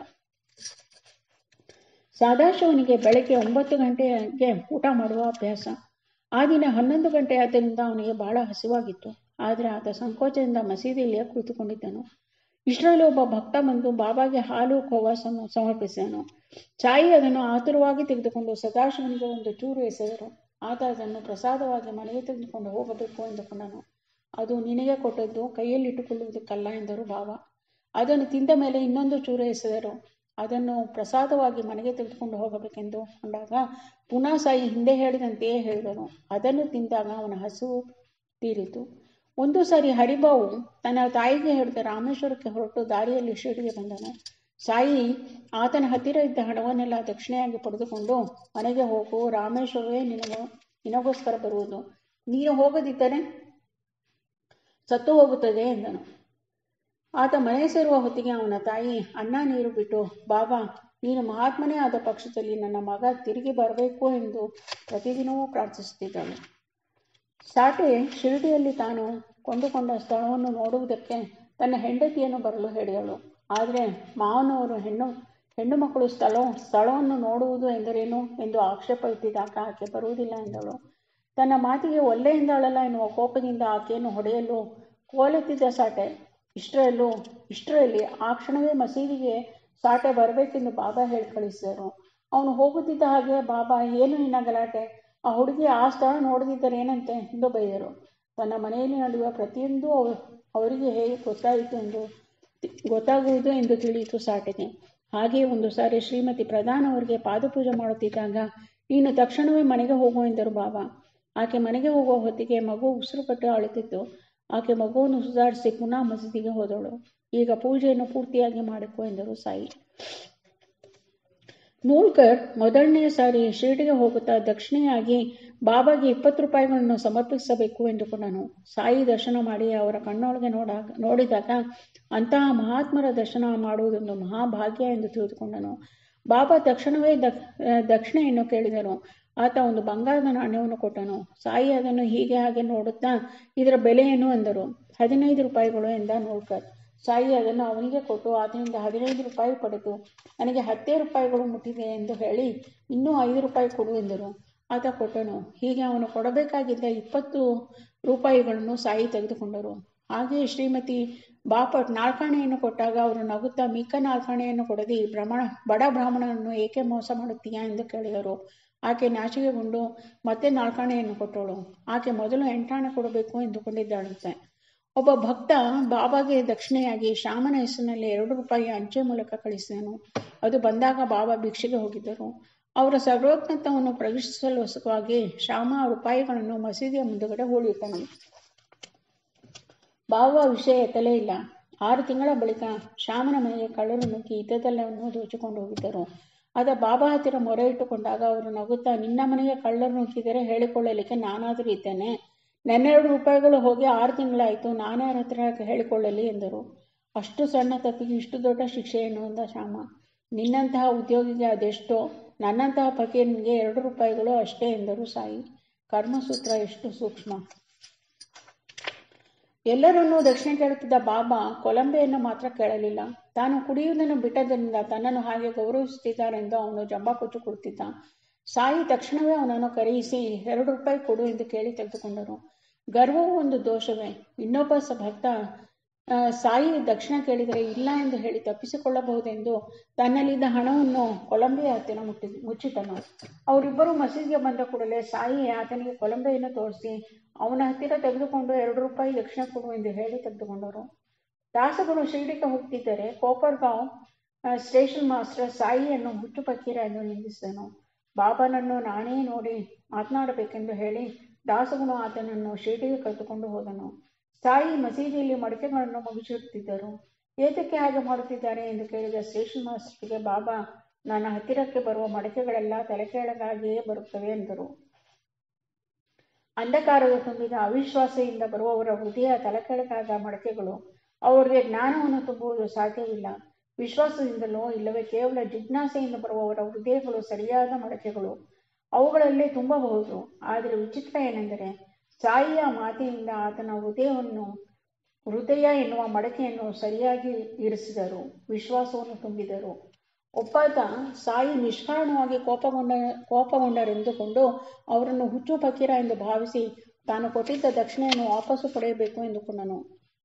ಸದಾಶಿವನಿಗೆ ಬೆಳಗ್ಗೆ ಒಂಬತ್ತು ಗಂಟೆಗೆ ಊಟ ಮಾಡುವ ಅಭ್ಯಾಸ ಆ ದಿನ ಹನ್ನೊಂದು ಗಂಟೆ ಆದ್ದರಿಂದ ಅವನಿಗೆ ಬಹಳ ಹಸಿವಾಗಿತ್ತು ಆದರೆ ಆತ ಸಂಕೋಚದಿಂದ ಮಸೀದಿಯಲ್ಲಿಯೇ ಕುಳಿತುಕೊಂಡಿದ್ದನು ಇಷ್ಟರಲ್ಲಿ ಒಬ್ಬ ಭಕ್ತ ಬಂದು ಬಾಬಾಗೆ ಹಾಲು ಖೋವಾ ಸಮ ಸಮರ್ಪಿಸಿದನು ಚಾಯಿ ಅದನ್ನು ಆತುರವಾಗಿ ತೆಗೆದುಕೊಂಡು ಸದಾಶಿವನಿಗೆ ಒಂದು ಚೂರು ಎಸೆದರು ಆತ ಅದನ್ನು ಪ್ರಸಾದವಾಗಿ ಮನೆಗೆ ತೆಗೆದುಕೊಂಡು ಹೋಗಬೇಕು ಎಂದುಕೊಂಡನು ಅದು ನಿನಗೆ ಕೊಟ್ಟದ್ದು ಕೈಯಲ್ಲಿಟ್ಟುಕೊಳ್ಳುವುದಕ್ಕಲ್ಲ ಎಂದರು ಬಾಬಾ ಅದನ್ನು ತಿಂದ ಮೇಲೆ ಇನ್ನೊಂದು ಚೂರು ಎಸೆದರು ಅದನ್ನು ಪ್ರಸಾದವಾಗಿ ಮನೆಗೆ ತೆಗೆದುಕೊಂಡು ಹೋಗಬೇಕೆಂದು ಕೊಂಡಾಗ ಪುನಃ ಸಾಯಿ ಹಿಂದೆ ಹೇಳಿದಂತೆಯೇ ಹೇಳಿದನು ಅದನ್ನು ತಿಂದಾಗ ಅವನ ಹಸಿವು ತೀರಿತು ಒಂದು ಸಾರಿ ಹರಿಬಾವು ತನ್ನ ತಾಯಿಗೆ ಹೇಳಿದ ರಾಮೇಶ್ವರಕ್ಕೆ ಹೊರಟು ದಾರಿಯಲ್ಲಿ ಶಿರಡಿಗೆ ಬಂದನು ಸಾಯಿ ಆತನ ಹತ್ತಿರ ಇದ್ದ ಹಣವನ್ನೆಲ್ಲ ದಕ್ಷಿಣೆಯಾಗಿ ಪಡೆದುಕೊಂಡು ಮನೆಗೆ ಹೋಗು ರಾಮೇಶ್ವರವೇ ನಿನಗ ನಿನಗೋಸ್ಕರ ಬರುವುದು ನೀನು ಹೋಗದಿದ್ದರೆ ಸತ್ತು ಹೋಗುತ್ತದೆ ಎಂದನು ಆತ ಮನೆ ಸೇರುವ ಹೊತ್ತಿಗೆ ಅವನ ತಾಯಿ ಅನ್ನ ನೀರು ಬಿಟ್ಟು ಬಾಬಾ ನೀನು ಮಹಾತ್ಮನೇ ಆದ ಪಕ್ಷದಲ್ಲಿ ನನ್ನ ಮಗ ತಿರುಗಿ ಬರಬೇಕು ಎಂದು ಪ್ರತಿದಿನವೂ ಪ್ರಾರ್ಥಿಸುತ್ತಿದ್ದಳು ಸಾಟೆ ಶಿರಡಿಯಲ್ಲಿ ತಾನು ಕೊಂಡುಕೊಂಡ ಸ್ಥಳವನ್ನು ನೋಡುವುದಕ್ಕೆ ತನ್ನ ಹೆಂಡತಿಯನ್ನು ಬರಲು ಹೇಳಿದಳು ಆದರೆ ಮಾವನವರು ಹೆಣ್ಣು ಹೆಣ್ಣು ಮಕ್ಕಳು ಸ್ಥಳ ಸ್ಥಳವನ್ನು ನೋಡುವುದು ಎಂದರೇನು ಎಂದು ಆಕ್ಷೇಪ ಇಟ್ಟಿದ್ದಾಗ ಆಕೆ ಬರುವುದಿಲ್ಲ ಎಂದಳು ತನ್ನ ಮಾತಿಗೆ ಒಲ್ಲೆಯಿಂದಳಲ್ಲ ಎನ್ನುವ ಕೋಪದಿಂದ ಆಕೆಯನ್ನು ಹೊಡೆಯಲು ಕೋಲೆತ್ತಿದ್ದ ಸಾಟೆ ಇಷ್ಟರಲ್ಲೂ ಇಷ್ಟರಲ್ಲಿ ಆ ಕ್ಷಣವೇ ಮಸೀದಿಗೆ ಸಾಟೆ ಬರಬೇಕೆಂದು ಬಾಬಾ ಹೇಳಿ ಕಳಿಸಿದರು ಅವನು ಹೋಗುತ್ತಿದ್ದ ಹಾಗೆ ಬಾಬಾ ಏನು ನಿನ್ನ ಗಲಾಟೆ ಆ ಹುಡುಗಿ ಆ ಸ್ಥಳ ನೋಡದಿದ್ದರೇನಂತೆ ಎಂದು ಬೈದರು ತನ್ನ ಮನೆಯಲ್ಲಿ ನಡೆಯುವ ಪ್ರತಿಯೊಂದು ಅವರಿಗೆ ಹೇಗೆ ಗೊತ್ತಾಯಿತು ಎಂದು ಗೊತ್ತಾಗುವುದು ಎಂದು ತಿಳಿಯಿತು ಸಾಟೆಗೆ ಹಾಗೆಯೇ ಒಂದು ಸಾರಿ ಶ್ರೀಮತಿ ಪ್ರಧಾನ್ ಅವರಿಗೆ ಪಾದಪೂಜೆ ಮಾಡುತ್ತಿದ್ದಾಗ ನೀನು ತಕ್ಷಣವೇ ಮನೆಗೆ ಹೋಗು ಎಂದರು ಬಾಬಾ ಆಕೆ ಮನೆಗೆ ಹೋಗುವ ಹೊತ್ತಿಗೆ ಮಗು ಉಸಿರು ಕಟ್ಟು ಅಳುತ್ತಿತ್ತು ಆಕೆ ಮಗುವನ್ನು ಸುಧಾರಿಸಿ ಪುನಃ ಮಸೀದಿಗೆ ಹೋದಳು ಈಗ ಪೂಜೆಯನ್ನು ಪೂರ್ತಿಯಾಗಿ ಮಾಡಿಕೊ ಎಂದರು ಸಾಯಿ ನೂಲ್ಕರ್ ಮೊದಲನೆಯ ಸಾರಿ ಶಿರಡಿಗೆ ಹೋಗುತ್ತಾ ದಕ್ಷಿಣೆಯಾಗಿ ಬಾಬಾಗೆ ಇಪ್ಪತ್ತು ರೂಪಾಯಿಗಳನ್ನು ಸಮರ್ಪಿಸಬೇಕು ಎಂದುಕೊಂಡನು ಸಾಯಿ ದರ್ಶನ ಮಾಡಿ ಅವರ ಕಣ್ಣೊಳಗೆ ನೋಡಾಗ ನೋಡಿದಾಗ ಅಂತಹ ಮಹಾತ್ಮರ ದರ್ಶನ ಮಾಡುವುದೊಂದು ಮಹಾಭಾಗ್ಯ ಎಂದು ತಿಳಿದುಕೊಂಡನು ಬಾಬಾ ತಕ್ಷಣವೇ ದಕ್ಷಿಣೆಯನ್ನು ಕೇಳಿದನು ಆತ ಒಂದು ಬಂಗಾರದ ನಾಣ್ಯವನ್ನು ಕೊಟ್ಟನು ಸಾಯಿ ಅದನ್ನು ಹೀಗೆ ಹಾಗೆ ನೋಡುತ್ತಾ ಇದರ ಬೆಲೆಯೇನು ಎಂದರು ಹದಿನೈದು ರೂಪಾಯಿಗಳು ಎಂದ ನೋಡ್ಕರ್ ಸಾಯಿ ಅದನ್ನು ಅವನಿಗೆ ಕೊಟ್ಟು ಆತನಿಂದ ಹದಿನೈದು ರೂಪಾಯಿ ಪಡೆದು ನನಗೆ ಹತ್ತೇ ರೂಪಾಯಿಗಳು ಮುಟ್ಟಿದೆ ಎಂದು ಹೇಳಿ ಇನ್ನೂ ಐದು ರೂಪಾಯಿ ಕೊಡು ಎಂದರು ಆತ ಕೊಟ್ಟನು ಹೀಗೆ ಅವನು ಕೊಡಬೇಕಾಗಿದ್ದ ಇಪ್ಪತ್ತು ರೂಪಾಯಿಗಳನ್ನು ಸಾಯಿ ತೆಗೆದುಕೊಂಡರು ಹಾಗೆಯೇ ಶ್ರೀಮತಿ ಬಾಪಟ್ ನಾಲ್ಕಾಣೆಯನ್ನು ಕೊಟ್ಟಾಗ ಅವರು ನಗುತ್ತಾ ಮಿಕ್ಕ ನಾಲ್ಕಾಣೆಯನ್ನು ಕೊಡದಿ ಬ್ರಾಹ್ಮಣ ಬಡ ಬ್ರಾಹ್ಮಣನನ್ನು ಏಕೆ ಮೋಸ ಮಾಡುತ್ತೀಯಾ ಎಂದು ಕೇಳಿದರು ಆಕೆ ನಾಚಿಕೆಗೊಂಡು ಮತ್ತೆ ನಾಲ್ಕಾಣೆಯನ್ನು ಕೊಟ್ಟಳು ಆಕೆ ಮೊದಲು ಎಂಟಾಣೆ ಕೊಡಬೇಕು ಎಂದುಕೊಂಡಿದ್ದಾಳಂತೆ ಒಬ್ಬ ಭಕ್ತ ಬಾಬಾಗೆ ದಕ್ಷಿಣೆಯಾಗಿ ಶ್ಯಾಮನ ಹೆಸರಿನಲ್ಲಿ ಎರಡು ರೂಪಾಯಿ ಅಂಚೆ ಮೂಲಕ ಕಳಿಸಿದನು ಅದು ಬಂದಾಗ ಬಾಬಾ ಭಿಕ್ಷೆಗೆ ಹೋಗಿದ್ದರು ಅವರ ಸರ್ವಜ್ಞತ್ವವನ್ನು ಪ್ರದರ್ಶಿಸಲುವಾಗಿ ಶ್ಯಾಮ ರೂಪಾಯಿಗಳನ್ನು ಮಸೀದಿಯ ಮುಂದುಗಡೆ ಹೂಳಿಟ್ಟನು ಬಾಬಾ ವಿಷಯ ಎತ್ತಲೇ ಇಲ್ಲ ಆರು ತಿಂಗಳ ಬಳಿಕ ಶ್ಯಾಮನ ಮನೆಗೆ ಕಳ್ಳರು ನುಗ್ಗಿ ಇದ್ದದೆಲ್ಲವನ್ನು ದೋಚಿಕೊಂಡು ಹೋಗಿದ್ದರು ಆದ ಬಾಬಾ ಹತ್ತಿರ ಮೊರೆ ಇಟ್ಟುಕೊಂಡಾಗ ಅವರು ನಗುತ್ತಾ ನಿನ್ನ ಮನೆಗೆ ಕಳ್ಳರು ನುಗ್ಗಿದರೆ ಹೇಳಿಕೊಳ್ಳಲಿಕ್ಕೆ ನಾನಾದರೂ ಇದ್ದೇನೆ ನನ್ನೆರಡು ರೂಪಾಯಿಗಳು ಹೋಗಿ ಆರು ತಿಂಗಳಾಯಿತು ನಾನ್ಯಾರ ಹತ್ರ ಹೇಳಿಕೊಳ್ಳಲಿ ಎಂದರು ಅಷ್ಟು ಸಣ್ಣ ತಪ್ಪಿಗೆ ಇಷ್ಟು ದೊಡ್ಡ ಶಿಕ್ಷೆ ಏನು ಅಂದ ಶ್ಯಾಮ ನಿನ್ನಂತಹ ಉದ್ಯೋಗಿಗೆ ಅದೆಷ್ಟೋ ನನ್ನಂತಹ ಪತಿಯನಿಗೆ ಎರಡು ರೂಪಾಯಿಗಳು ಅಷ್ಟೇ ಎಂದರು ಸಾಯಿ ಕರ್ಮಸೂತ್ರ ಎಷ್ಟು ಸೂಕ್ಷ್ಮ ಎಲ್ಲರನ್ನೂ ದಕ್ಷಿಣ ಕೇಳುತ್ತಿದ್ದ ಬಾಬಾ ಕೊಲಂಬೆಯನ್ನು ಮಾತ್ರ ಕೇಳಲಿಲ್ಲ ತಾನು ಕುಡಿಯುವುದನ್ನು ಬಿಟ್ಟದ್ದರಿಂದ ತನ್ನನ್ನು ಹಾಗೆ ಗೌರವಿಸುತ್ತಿದ್ದಾರೆಂದು ಅವನು ಜಂಬ ಕೊಚ್ಚು ಕೊಡುತ್ತಿದ್ದ ಸಾಯಿ ತಕ್ಷಣವೇ ಅವನನ್ನು ಕರೆಯಿಸಿ ಎರಡು ರೂಪಾಯಿ ಕೊಡು ಎಂದು ಕೇಳಿ ತೆಗೆದುಕೊಂಡರು ಗರ್ವವು ಒಂದು ದೋಷವೇ ಇನ್ನೊಬ್ಬ ಸ ಭಕ್ತ ಸಾಯಿ ದಕ್ಷಿಣ ಕೇಳಿದರೆ ಇಲ್ಲ ಎಂದು ಹೇಳಿ ತಪ್ಪಿಸಿಕೊಳ್ಳಬಹುದೆಂದು ತನ್ನಲ್ಲಿದ್ದ ಹಣವನ್ನು ಕೊಲಂಬೆಯ ಹತ್ತಿರ ಮುಟ್ಟಿ ಮುಚ್ಚಿಟ್ಟನು ಅವರಿಬ್ಬರು ಮಸೀದಿಗೆ ಬಂದ ಕೂಡಲೇ ಸಾಯಿ ಆತನಿಗೆ ಕೊಲಂಬೆಯನ್ನು ತೋರಿಸಿ ಅವನ ಹತ್ತಿರ ತೆಗೆದುಕೊಂಡು ಎರಡು ರೂಪಾಯಿ ದಕ್ಷಿಣ ಕೊಡು ಎಂದು ಹೇಳಿ ತೆಗೆದುಕೊಂಡರು ದಾಸಗಳು ಶಿರಡಿಗೆ ಹೋಗ್ತಿದ್ದರೆ ಕೋಪರ್ಗಾಂವ್ ಸ್ಟೇಷನ್ ಮಾಸ್ಟರ್ ಸಾಯಿಯನ್ನು ಹುಚ್ಚು ಪಕ್ಕೀರ ಎಂದು ನಿಂದಿಸಿದನು ಬಾಬಾನನ್ನು ನಾನೇ ನೋಡಿ ಮಾತನಾಡಬೇಕೆಂದು ಹೇಳಿ ದಾಸಗುಣ ಆತನನ್ನು ಶಿರಡಿಗೆ ಕರೆದುಕೊಂಡು ಹೋದನು ಸಾಯಿ ಮಸೀದಿಯಲ್ಲಿ ಮಡಿಕೆಗಳನ್ನು ಮುಗಿಸಿಡುತ್ತಿದ್ದರು ಏತಕ್ಕೆ ಹಾಗೆ ಮಾಡುತ್ತಿದ್ದಾರೆ ಎಂದು ಕೇಳಿದ ಸ್ಟೇಷನ್ ಮಾಸ್ಟರ್ಗೆ ಬಾಬಾ ನನ್ನ ಹತ್ತಿರಕ್ಕೆ ಬರುವ ಮಡಿಕೆಗಳೆಲ್ಲ ತಲೆಕೆಳಗಾಗಿಯೇ ಬರುತ್ತವೆ ಎಂದರು ಅಂಧಕಾರದ ತುಂಬಿದ ಅವಿಶ್ವಾಸದಿಂದ ಬರುವವರ ಹೃದಯ ತಲೆಕೆಳಗಾದ ಮಡಕೆಗಳು ಅವರಿಗೆ ಜ್ಞಾನವನ್ನು ತುಂಬುವುದು ಸಾಧ್ಯವಿಲ್ಲ ವಿಶ್ವಾಸದಿಂದಲೋ ಇಲ್ಲವೇ ಕೇವಲ ಜಿಜ್ಞಾಸೆಯಿಂದ ಬರುವವರ ಹೃದಯಗಳು ಸರಿಯಾದ ಮಡಕೆಗಳು ಅವುಗಳಲ್ಲೇ ತುಂಬಬಹುದು ಆದರೆ ವಿಚಿತ್ರ ಏನೆಂದರೆ ಸಾಯಿಯ ಮಾತಿನಿಂದ ಆತನ ಹೃದಯವನ್ನು ಹೃದಯ ಎನ್ನುವ ಮಡಕೆಯನ್ನು ಸರಿಯಾಗಿ ಇರಿಸಿದರು ವಿಶ್ವಾಸವನ್ನು ತುಂಬಿದರು ಒಬ್ಬಾತ ಸಾಯಿ ನಿಷ್ಕಾರಣವಾಗಿ ಕೋಪಗೊಂಡ ಕೋಪಗೊಂಡರೆಂದುಕೊಂಡು ಅವರನ್ನು ಹುಚ್ಚು ಫಕೀರ ಎಂದು ಭಾವಿಸಿ ತಾನು ಕೊಟ್ಟಿದ್ದ ದಕ್ಷಿಣೆಯನ್ನು ವಾಪಸ್ಸು ಪಡೆಯಬೇಕು ಎಂದುಕೊಂಡನು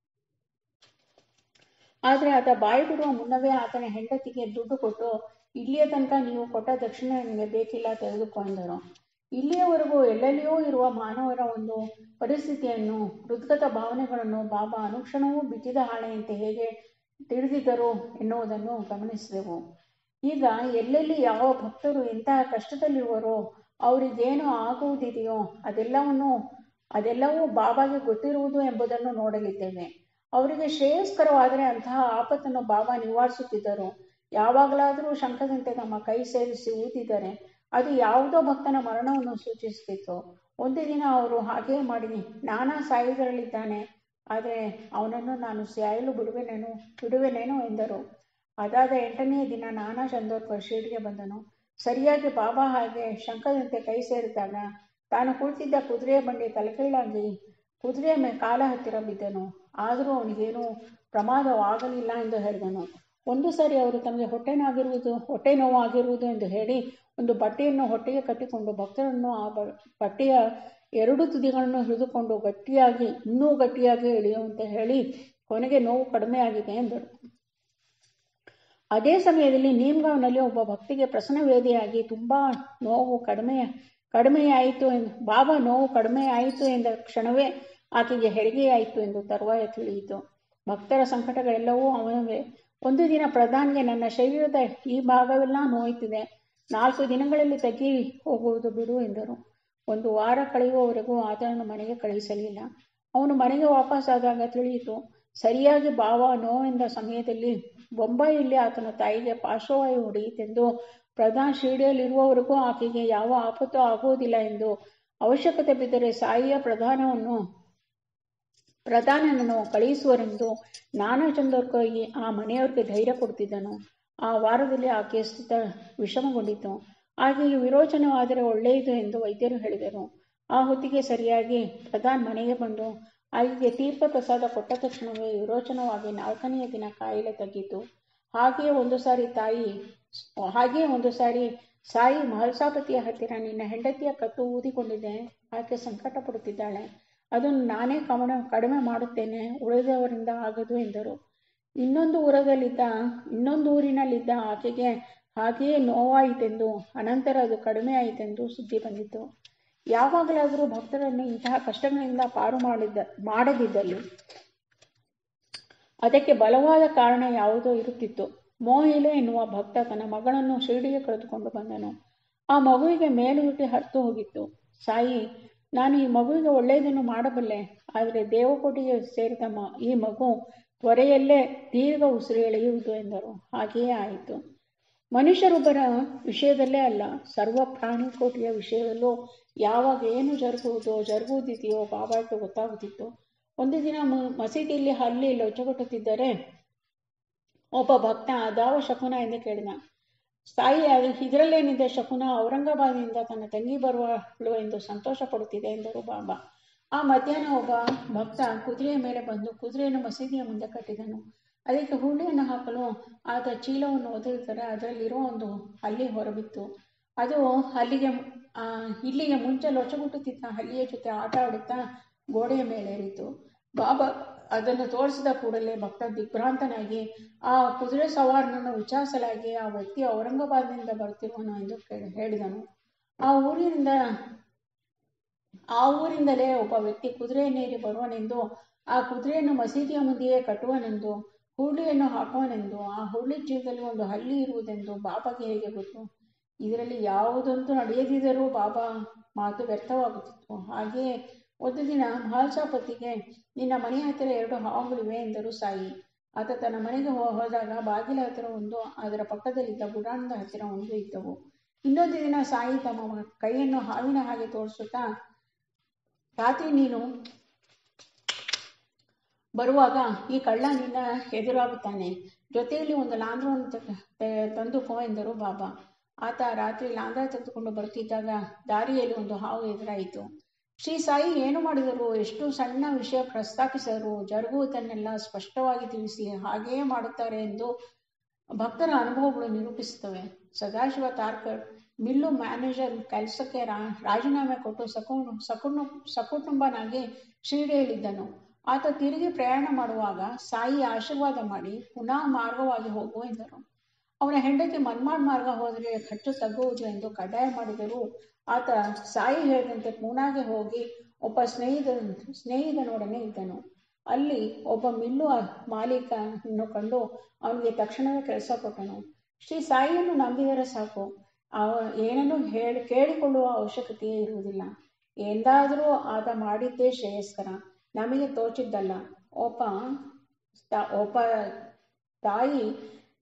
ಆದರೆ ಆತ ಬಾಯಿ ಬಿಡುವ ಮುನ್ನವೇ ಆತನ ಹೆಂಡತಿಗೆ ದುಡ್ಡು ಕೊಟ್ಟು ಇಲ್ಲಿಯ ತನಕ ನೀವು ಕೊಟ್ಟ ದಕ್ಷಿಣೆ ನನಗೆ ಬೇಕಿಲ್ಲ ತೆಗೆದುಕೊಂಡರು ಇಲ್ಲಿಯವರೆಗೂ ಎಲ್ಲೆಲ್ಲಿಯೂ ಇರುವ ಮಾನವರ ಒಂದು ಪರಿಸ್ಥಿತಿಯನ್ನು ಹೃದ್ಗತ ಭಾವನೆಗಳನ್ನು ಬಾಬಾ ಅನುಕ್ಷಣವೂ ಬಿಚ್ಚಿದ ಹಾಳೆಯಂತೆ ಹೇಗೆ ತಿಳಿದಿದ್ದರು ಎನ್ನುವುದನ್ನು ಗಮನಿಸಿದೆವು ಈಗ ಎಲ್ಲೆಲ್ಲಿ ಯಾವ ಭಕ್ತರು ಎಂತಹ ಕಷ್ಟದಲ್ಲಿರುವರೋ ಅವರಿಗೇನು ಆಗುವುದಿದೆಯೋ ಅದೆಲ್ಲವನ್ನು ಅದೆಲ್ಲವೂ ಬಾಬಾಗೆ ಗೊತ್ತಿರುವುದು ಎಂಬುದನ್ನು ನೋಡಲಿದ್ದೇವೆ ಅವರಿಗೆ ಶ್ರೇಯಸ್ಕರವಾದರೆ ಅಂತಹ ಆಪತ್ತನ್ನು ಬಾಬಾ ನಿವಾರಿಸುತ್ತಿದ್ದರು ಯಾವಾಗಲಾದರೂ ಶಂಖದಂತೆ ತಮ್ಮ ಕೈ ಸೇರಿಸಿ ಊದಿದರೆ ಅದು ಯಾವುದೋ ಭಕ್ತನ ಮರಣವನ್ನು ಸೂಚಿಸುತ್ತಿತ್ತು ಒಂದು ದಿನ ಅವರು ಹಾಗೇ ಮಾಡಿ ನಾನಾ ಸಾಯುವುದರಲ್ಲಿದ್ದಾನೆ ಆದರೆ ಅವನನ್ನು ನಾನು ಸಾಯಲು ಬಿಡುವೆನೇನು ಬಿಡುವೆನೇನೋ ಎಂದರು ಅದಾದ ಎಂಟನೆಯ ದಿನ ನಾನಾ ಚಂದೋರ್ಕರ್ ಶಿರ್ಡಿಗೆ ಬಂದನು ಸರಿಯಾಗಿ ಬಾಬಾ ಹಾಗೆ ಶಂಖದಂತೆ ಕೈ ಸೇರಿದಾಗ ತಾನು ಕುಳಿತಿದ್ದ ಕುದುರೆಯ ಬಂಡಿ ತಲೆಕೀಳಾಗಿ ಕುದುರೆಯ ಮೇ ಕಾಲ ಹತ್ತಿರ ಬಿದ್ದನು ಆದರೂ ಅವನಿಗೇನೂ ಪ್ರಮಾದವಾಗಲಿಲ್ಲ ಎಂದು ಹೇಳಿದನು ಒಂದು ಸಾರಿ ಅವರು ತಮಗೆ ಹೊಟ್ಟೆ ನೋವಾಗಿರುವುದು ಹೊಟ್ಟೆ ನೋವಾಗಿರುವುದು ಎಂದು ಹೇಳಿ ಒಂದು ಬಟ್ಟೆಯನ್ನು ಹೊಟ್ಟೆಗೆ ಕಟ್ಟಿಕೊಂಡು ಭಕ್ತರನ್ನು ಆ ಬಟ್ಟೆಯ ಎರಡು ತುದಿಗಳನ್ನು ಹಿಡಿದುಕೊಂಡು ಗಟ್ಟಿಯಾಗಿ ಇನ್ನೂ ಗಟ್ಟಿಯಾಗಿ ಇಳಿಯುವಂತೆ ಹೇಳಿ ಕೊನೆಗೆ ನೋವು ಕಡಿಮೆಯಾಗಿದೆ ಎಂದರು ಅದೇ ಸಮಯದಲ್ಲಿ ನೀಮ್ಗಾವ್ನಲ್ಲಿ ಒಬ್ಬ ಭಕ್ತಿಗೆ ಪ್ರಸನ್ನವೇದಿಯಾಗಿ ತುಂಬ ನೋವು ಕಡಿಮೆ ಕಡಿಮೆಯಾಯಿತು ಎಂದು ಬಾಬಾ ನೋವು ಕಡಿಮೆಯಾಯಿತು ಎಂದ ಕ್ಷಣವೇ ಆಕೆಗೆ ಹೆರಿಗೆಯಾಯಿತು ಎಂದು ತರುವಾಯ ತಿಳಿಯಿತು ಭಕ್ತರ ಸಂಕಟಗಳೆಲ್ಲವೂ ಅವನವೇ ಒಂದು ದಿನ ಪ್ರಧಾನ್ಗೆ ನನ್ನ ಶರೀರದ ಈ ಭಾಗವೆಲ್ಲ ನೋಯ್ತಿದೆ ನಾಲ್ಕು ದಿನಗಳಲ್ಲಿ ತಗ್ಗಿ ಹೋಗುವುದು ಬಿಡು ಎಂದರು ಒಂದು ವಾರ ಕಳೆಯುವವರೆಗೂ ಆತನನ್ನು ಮನೆಗೆ ಕಳುಹಿಸಲಿಲ್ಲ ಅವನು ಮನೆಗೆ ವಾಪಸ್ಸಾದಾಗ ತಿಳಿಯಿತು ಸರಿಯಾಗಿ ಬಾವ ನೋವೆಂದ ಸಮಯದಲ್ಲಿ ಬೊಂಬಾಯಿಯಲ್ಲಿ ಆತನ ತಾಯಿಗೆ ಪಾರ್ಶ್ವವಾಯು ಹೊಡೆಯಿತೆಂದು ಪ್ರಧಾನ್ ಶಿರ್ಡಿಯಲ್ಲಿರುವವರೆಗೂ ಆಕೆಗೆ ಯಾವ ಆಪತ್ತು ಆಗುವುದಿಲ್ಲ ಎಂದು ಅವಶ್ಯಕತೆ ಬಿದ್ದರೆ ಸಾಯಿಯ ಪ್ರಧಾನವನ್ನು ಪ್ರಧಾನನನ್ನು ಕಳುಹಿಸುವರೆಂದು ನಾನಾ ಚಂದೋರ್ಕರ್ಗೆ ಆ ಮನೆಯವರಿಗೆ ಧೈರ್ಯ ಕೊಡ್ತಿದ್ದನು ಆ ವಾರದಲ್ಲಿ ಆಕೆಯ ಸ್ಥಿತ ವಿಷಮಗೊಂಡಿತು ಆಕೆಗೆ ವಿರೋಚನವಾದರೆ ಒಳ್ಳೆಯದು ಎಂದು ವೈದ್ಯರು ಹೇಳಿದರು ಆ ಹೊತ್ತಿಗೆ ಸರಿಯಾಗಿ ಪ್ರಧಾನ್ ಮನೆಗೆ ಬಂದು ಆಕೆಗೆ ತೀರ್ಥ ಪ್ರಸಾದ ಕೊಟ್ಟ ತಕ್ಷಣವೇ ವಿರೋಚನವಾಗಿ ನಾಲ್ಕನೆಯ ದಿನ ಕಾಯಿಲೆ ತಗ್ಗಿತು ಹಾಗೆಯೇ ಒಂದು ಸಾರಿ ತಾಯಿ ಹಾಗೆಯೇ ಒಂದು ಸಾರಿ ಸಾಯಿ ಮಹಲ್ಸಾಪತಿಯ ಹತ್ತಿರ ನಿನ್ನ ಹೆಂಡತಿಯ ಕತ್ತು ಊದಿಕೊಂಡಿದೆ ಆಕೆ ಸಂಕಟ ಪಡುತ್ತಿದ್ದಾಳೆ ಅದನ್ನು ನಾನೇ ಕಮಣ ಕಡಿಮೆ ಮಾಡುತ್ತೇನೆ ಉಳಿದವರಿಂದ ಆಗದು ಎಂದರು ಇನ್ನೊಂದು ಊರದಲ್ಲಿದ್ದ ಇನ್ನೊಂದು ಊರಿನಲ್ಲಿದ್ದ ಆಕೆಗೆ ಹಾಗೆಯೇ ನೋವಾಯಿತೆಂದು ಅನಂತರ ಅದು ಕಡಿಮೆ ಆಯಿತೆಂದು ಸುದ್ದಿ ಬಂದಿತು ಯಾವಾಗಲಾದರೂ ಭಕ್ತರನ್ನು ಇಂತಹ ಕಷ್ಟಗಳಿಂದ ಪಾರು ಮಾಡಿದ್ದ ಮಾಡದಿದ್ದಲ್ಲಿ ಅದಕ್ಕೆ ಬಲವಾದ ಕಾರಣ ಯಾವುದೋ ಇರುತ್ತಿತ್ತು ಮೋಹಿಲೆ ಎನ್ನುವ ಭಕ್ತ ತನ್ನ ಮಗಳನ್ನು ಶಿರ್ಡಿಗೆ ಕರೆದುಕೊಂಡು ಬಂದನು ಆ ಮಗುವಿಗೆ ಮೇಲುರುಟಿ ಹತ್ತು ಹೋಗಿತ್ತು ಸಾಯಿ ನಾನು ಈ ಮಗುವಿಗೆ ಒಳ್ಳೆಯದನ್ನು ಮಾಡಬಲ್ಲೆ ಆದರೆ ದೇವಕೋಟೆಗೆ ಸೇರಿದ ಮ ಈ ಮಗು ತ್ವರೆಯಲ್ಲೇ ದೀರ್ಘ ಉಸಿರು ಎಳೆಯುವುದು ಎಂದರು ಹಾಗೆಯೇ ಆಯಿತು ಮನುಷ್ಯರೊಬ್ಬರ ವಿಷಯದಲ್ಲೇ ಅಲ್ಲ ಸರ್ವ ಪ್ರಾಣಿಕೋಟಿಯ ವಿಷಯದಲ್ಲೂ ಯಾವಾಗ ಏನು ಜರುಗುವುದೋ ಜರುಗುವುದಿದೆಯೋ ಬಾಬಾಕ್ಕೆ ಗೊತ್ತಾಗುತ್ತಿತ್ತು ಒಂದು ದಿನ ಮಸೀದಿಯಲ್ಲಿ ಹಲ್ಲಿ ಲೊಚ್ಚಗೊಟ್ಟುತ್ತಿದ್ದರೆ ಒಬ್ಬ ಭಕ್ತ ಅದಾವ ಶಕುನ ಎಂದು ಕೇಳಿದ ತಾಯಿ ಅದು ಇದರಲ್ಲೇನಿದೆ ಶಕುನ ಔರಂಗಾಬಾದ್ನಿಂದ ತನ್ನ ತಂಗಿ ಬರುವಳು ಎಂದು ಸಂತೋಷ ಪಡುತ್ತಿದೆ ಎಂದರು ಬಾಬಾ ಆ ಮಧ್ಯಾಹ್ನ ಒಬ್ಬ ಭಕ್ತ ಕುದುರೆಯ ಮೇಲೆ ಬಂದು ಕುದುರೆಯನ್ನು ಮಸೀದಿಯ ಮುಂದೆ ಕಟ್ಟಿದನು ಅದಕ್ಕೆ ಹುಳ್ಳಿಯನ್ನು ಹಾಕಲು ಆತ ಚೀಲವನ್ನು ಒದಗಿದರೆ ಅದರಲ್ಲಿರೋ ಒಂದು ಹಲ್ಲಿ ಹೊರಬಿತ್ತು ಅದು ಹಲ್ಲಿಗೆ ಇಲ್ಲಿಗೆ ಮುಂಚೆ ಲೊಚ್ಚಗುಟ್ಟುತ್ತಿದ್ದ ಹಲ್ಲಿಯ ಜೊತೆ ಆಟ ಆಡುತ್ತಾ ಗೋಡೆಯ ಮೇಲೇರಿತು ಬಾಬಾ ಅದನ್ನು ತೋರಿಸಿದ ಕೂಡಲೇ ಭಕ್ತ ದಿಗ್ಭ್ರಾಂತನಾಗಿ ಆ ಕುದುರೆ ಸವಾರನನ್ನು ವಿಚಾರಿಸಲಾಗಿ ಆ ವ್ಯಕ್ತಿ ಔರಂಗಾಬಾದ್ನಿಂದ ಬರುತ್ತಿರುವನು ಎಂದು ಹೇಳಿದನು ಆ ಊರಿನಿಂದ ಆ ಊರಿಂದಲೇ ಒಬ್ಬ ವ್ಯಕ್ತಿ ಕುದುರೆಯನ್ನೇರಿ ಬರುವನೆಂದು ಆ ಕುದುರೆಯನ್ನು ಮಸೀದಿಯ ಮುಂದೆಯೇ ಕಟ್ಟುವನೆಂದು ಹುರುಳಿಯನ್ನು ಹಾಕುವನೆಂದು ಆ ಹುರುಳಿ ಚೀಲದಲ್ಲಿ ಒಂದು ಹಲ್ಲಿ ಇರುವುದೆಂದು ಬಾಬಾಗೆ ಹೇಗೆ ಗೊತ್ತು ಇದರಲ್ಲಿ ಯಾವುದಂತೂ ನಡೆಯದಿದ್ದರೂ ಬಾಬಾ ಮಾತು ವ್ಯರ್ಥವಾಗುತ್ತಿತ್ತು ಹಾಗೆಯೇ ಒಂದು ದಿನ ಮಹಾಲ್ಸಾಪತಿಗೆ ನಿನ್ನ ಮನೆ ಹತ್ತಿರ ಎರಡು ಹಾವುಗಳಿವೆ ಎಂದರು ಸಾಯಿ ಆತ ತನ್ನ ಮನೆಗೆ ಹೋದಾಗ ಬಾಗಿಲ ಹತ್ತಿರ ಒಂದು ಅದರ ಪಕ್ಕದಲ್ಲಿದ್ದ ಗುಡಾಣದ ಹತ್ತಿರ ಒಂದು ಇದ್ದವು ಇನ್ನೊಂದು ದಿನ ಸಾಯಿ ತಮ್ಮ ಕೈಯನ್ನು ಹಾವಿನ ಹಾಗೆ ತೋರಿಸುತ್ತಾ ರಾತ್ರಿ ನೀನು ಬರುವಾಗ ಈ ಕಳ್ಳ ನಿನ್ನ ಎದುರಾಗುತ್ತಾನೆ ಜೊತೆಯಲ್ಲಿ ಒಂದು ಲಾಂಧ್ರವನ್ನು ತಂದುಕೋ ಎಂದರು ಬಾಬಾ ಆತ ರಾತ್ರಿ ಲಾಂಧ್ರ ತೆಗೆದುಕೊಂಡು ಬರುತ್ತಿದ್ದಾಗ ದಾರಿಯಲ್ಲಿ ಒಂದು ಹಾವು ಎದುರಾಯಿತು ಶ್ರೀ ಸಾಯಿ ಏನು ಮಾಡಿದರು ಎಷ್ಟು ಸಣ್ಣ ವಿಷಯ ಪ್ರಸ್ತಾಪಿಸಿದರು ಜರುಗುವುದನ್ನೆಲ್ಲ ಸ್ಪಷ್ಟವಾಗಿ ತಿಳಿಸಿ ಹಾಗೆಯೇ ಮಾಡುತ್ತಾರೆ ಎಂದು ಭಕ್ತರ ಅನುಭವಗಳು ನಿರೂಪಿಸುತ್ತವೆ ಸದಾಶಿವ ತಾರ್ಕರ್ ಮಿಲ್ಲು ಮ್ಯಾನೇಜರ್ ಕೆಲಸಕ್ಕೆ ರಾಜೀನಾಮೆ ಕೊಟ್ಟು ಸಕು ಸಕುಟು ಸಕುಟುಂಬನಾಗಿ ಶಿರ್ಡಿಯಲ್ಲಿದ್ದನು ಆತ ತಿರುಗಿ ಪ್ರಯಾಣ ಮಾಡುವಾಗ ಸಾಯಿ ಆಶೀರ್ವಾದ ಮಾಡಿ ಪುನಃ ಮಾರ್ಗವಾಗಿ ಹೋಗು ಎಂದರು ಅವನ ಹೆಂಡತಿ ಮನ್ಮಾಡ್ ಮಾರ್ಗ ಹೋದರೆ ಖರ್ಚು ತಗ್ಗುವುದು ಎಂದು ಕಡ್ಡಾಯ ಮಾಡಿದರೂ ಆತ ಸಾಯಿ ಹೇಳಿದಂತೆ ಪೂನಾಗೆ ಹೋಗಿ ಒಬ್ಬ ಸ್ನೇಹಿತ ಸ್ನೇಹಿತನೊಡನೆ ಇದ್ದನು ಅಲ್ಲಿ ಒಬ್ಬ ಮಿಲ್ಲು ಮಾಲೀಕನನ್ನು ಕಂಡು ಅವನಿಗೆ ತಕ್ಷಣವೇ ಕೆಲಸ ಕೊಟ್ಟನು ಶ್ರೀ ಸಾಯಿಯನ್ನು ನಂಬಿದರೆ ಸಾಕು ಅವ ಏನನ್ನು ಹೇಳಿ ಕೇಳಿಕೊಳ್ಳುವ ಅವಶ್ಯಕತೆಯೇ ಇರುವುದಿಲ್ಲ ಎಂದಾದರೂ ಆತ ಮಾಡಿದ್ದೇ ಶ್ರೇಯಸ್ಕರ ನಮಗೆ ತೋಚಿದ್ದಲ್ಲ ಒಬ್ಬ ಒಬ್ಬ ತಾಯಿ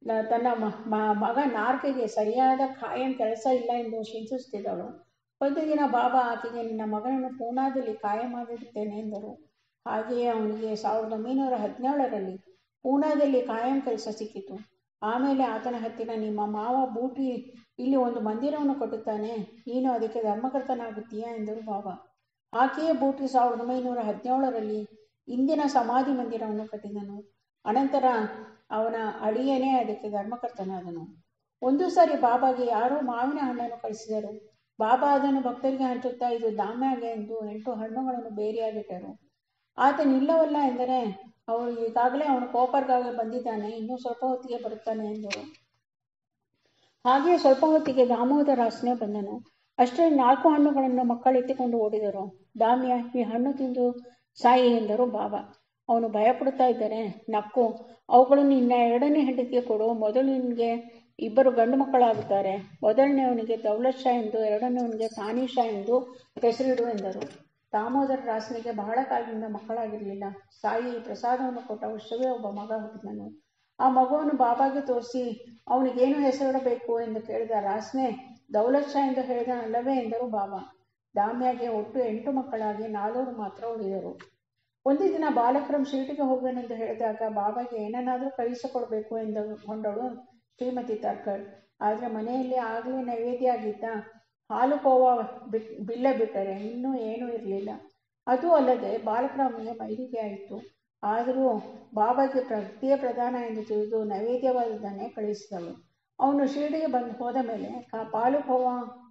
ನ- ತನ್ನ ಮ- ಮ- ಮಗ ನಾರ್ಕಿಗೆ ಸರಿಯಾದ ಖಾಯಂ ಕೆಲಸ ಇಲ್ಲ ಎಂದು ಚಿಂತಿಸುತ್ತಿದ್ದಳು ಒಂದು ದಿನ ಬಾಬಾ ಆಕೆಗೆ ನಿನ್ನ ಮಗನನ್ನು ಪೂನಾದಲ್ಲಿ ಕಾಯ ಮಾಡಿರುತ್ತೇನೆ ಎಂದರು ಹಾಗೆಯೇ ಅವನಿಗೆ ಸಾವಿರದ ಒಂಬೈನೂರ ಹದಿನೇಳರಲ್ಲಿ ಪೂನಾದಲ್ಲಿ ಕಾಯಂ ಕೆಲಸ ಸಿಕ್ಕಿತು ಆಮೇಲೆ ಆತನ ಹತ್ತಿರ ನಿಮ್ಮ ಮಾವ ಬೂಟಿ ಇಲ್ಲಿ ಒಂದು ಮಂದಿರವನ್ನು ಕಟ್ಟುತ್ತಾನೆ ನೀನು ಅದಕ್ಕೆ ಧರ್ಮಕರ್ತನಾಗುತ್ತೀಯಾ ಎಂದರು ಬಾಬಾ ಆಕೆಯೇ ಬೂಟಿ ಸಾವಿರದ ಒಂಬೈನೂರ ಹದಿನೇಳರಲ್ಲಿ ಇಂದಿನ ಸಮಾಧಿ ಮಂದಿರವನ್ನು ಕಟ್ಟಿದನು ಅನಂತರ ಅವನ ಅಳಿಯನೇ ಅದಕ್ಕೆ ಧರ್ಮಕರ್ತನಾದನು ಒಂದು ಸಾರಿ ಬಾಬಾಗೆ ಯಾರೋ ಮಾವಿನ ಹಣ್ಣನ್ನು ಕಳಿಸಿದರು ಬಾಬಾ ಅದನ್ನು ಭಕ್ತರಿಗೆ ಹಂಚುತ್ತಾ ಇದು ದಾಮ್ಯಾಗೆ ಎಂದು ಎಂಟು ಹಣ್ಣುಗಳನ್ನು ಬೇರೆಯಾಗಿಟ್ಟರು ಆತನಿಲ್ಲವಲ್ಲ ಎಂದರೆ ಅವರು ಈಗಾಗಲೇ ಅವನು ಕೋಪರ್ಗಾಗಿ ಬಂದಿದ್ದಾನೆ ಇನ್ನೂ ಸ್ವಲ್ಪ ಹೊತ್ತಿಗೆ ಬರುತ್ತಾನೆ ಎಂದರು ಹಾಗೆ ಸ್ವಲ್ಪ ಹೊತ್ತಿಗೆ ದಾಮೋದರಾಸನೆ ಬಂದನು ಅಷ್ಟರಲ್ಲಿ ನಾಲ್ಕು ಹಣ್ಣುಗಳನ್ನು ಮಕ್ಕಳೆತ್ತಿಕೊಂಡು ಓಡಿದರು ದಾಮ್ಯ ಈ ಹಣ್ಣು ತಿಂದು ಸಾಯಿ ಎಂದರು ಬಾಬಾ ಅವನು ಭಯಪಡುತ್ತಾ ಇದ್ದರೆ ನಕ್ಕು ಅವುಗಳನ್ನು ನಿನ್ನ ಎರಡನೇ ಹೆಂಡತಿಗೆ ಕೊಡು ಮೊದಲು ನಿನಗೆ ಇಬ್ಬರು ಗಂಡು ಮಕ್ಕಳಾಗುತ್ತಾರೆ ಮೊದಲನೆಯವನಿಗೆ ದೌಲತ್ ಶಾ ಎಂದು ಎರಡನೆಯವನಿಗೆ ತಾನಿ ಶಾ ಎಂದು ಹೆಸರಿಡು ಎಂದರು ದಾಮೋದರ ರಾಸನಿಗೆ ಬಹಳ ಕಾಲದಿಂದ ಮಕ್ಕಳಾಗಿರಲಿಲ್ಲ ಸಾಯಿ ಪ್ರಸಾದವನ್ನು ಕೊಟ್ಟ ವರ್ಷವೇ ಒಬ್ಬ ಮಗ ಹುಟ್ಟಿದನು ಆ ಮಗುವನ್ನು ಬಾಬಾಗೆ ತೋರಿಸಿ ಅವನಿಗೇನು ಹೆಸರಿಡಬೇಕು ಎಂದು ಕೇಳಿದ ರಾಸ್ನೆ ದೌಲತ್ ಶಾ ಎಂದು ಹೇಳಿದನಲ್ಲವೇ ಎಂದರು ಬಾಬಾ ದಾಮ್ಯಾಗೆ ಒಟ್ಟು ಎಂಟು ಮಕ್ಕಳಾಗಿ ನಾಲ್ವರು ಮಾತ್ರ ಉಳಿದರು ಒಂದು ದಿನ ಬಾಲಕರಂ ಶಿರಟಿಗೆ ಹೋಗುವೆನೆಂದು ಹೇಳಿದಾಗ ಬಾಬಾಗೆ ಏನನ್ನಾದರೂ ಕಳಿಸಿಕೊಡ್ಬೇಕು ಎಂದುಕೊಂಡಳು ಶ್ರೀಮತಿ ತರ್ಕರ್ ಆದರೆ ಮನೆಯಲ್ಲಿ ಆಗಲೇ ನೈವೇದ್ಯ ಆಗಿದ್ದ ಹಾಲು ಕೋವ ಬಿಟ್ ಬಿಲ್ಲ ಬಿಟ್ಟರೆ ಇನ್ನೂ ಏನೂ ಇರಲಿಲ್ಲ ಅದೂ ಅಲ್ಲದೆ ಬಾಲಕರಾಮನಿಗೆ ಮೈಲಿಗೆ ಆಯಿತು ಆದರೂ ಬಾಬಾಗೆ ಪ್ರತಿಯೇ ಪ್ರಧಾನ ಎಂದು ತಿಳಿದು ನೈವೇದ್ಯವಾದುದನ್ನೇ ಕಳಿಸಿದಳು ಅವನು ಶಿರಡಿಗೆ ಬಂದು ಹೋದ ಮೇಲೆ ಕಾ ಪಾಲು ಕೋವ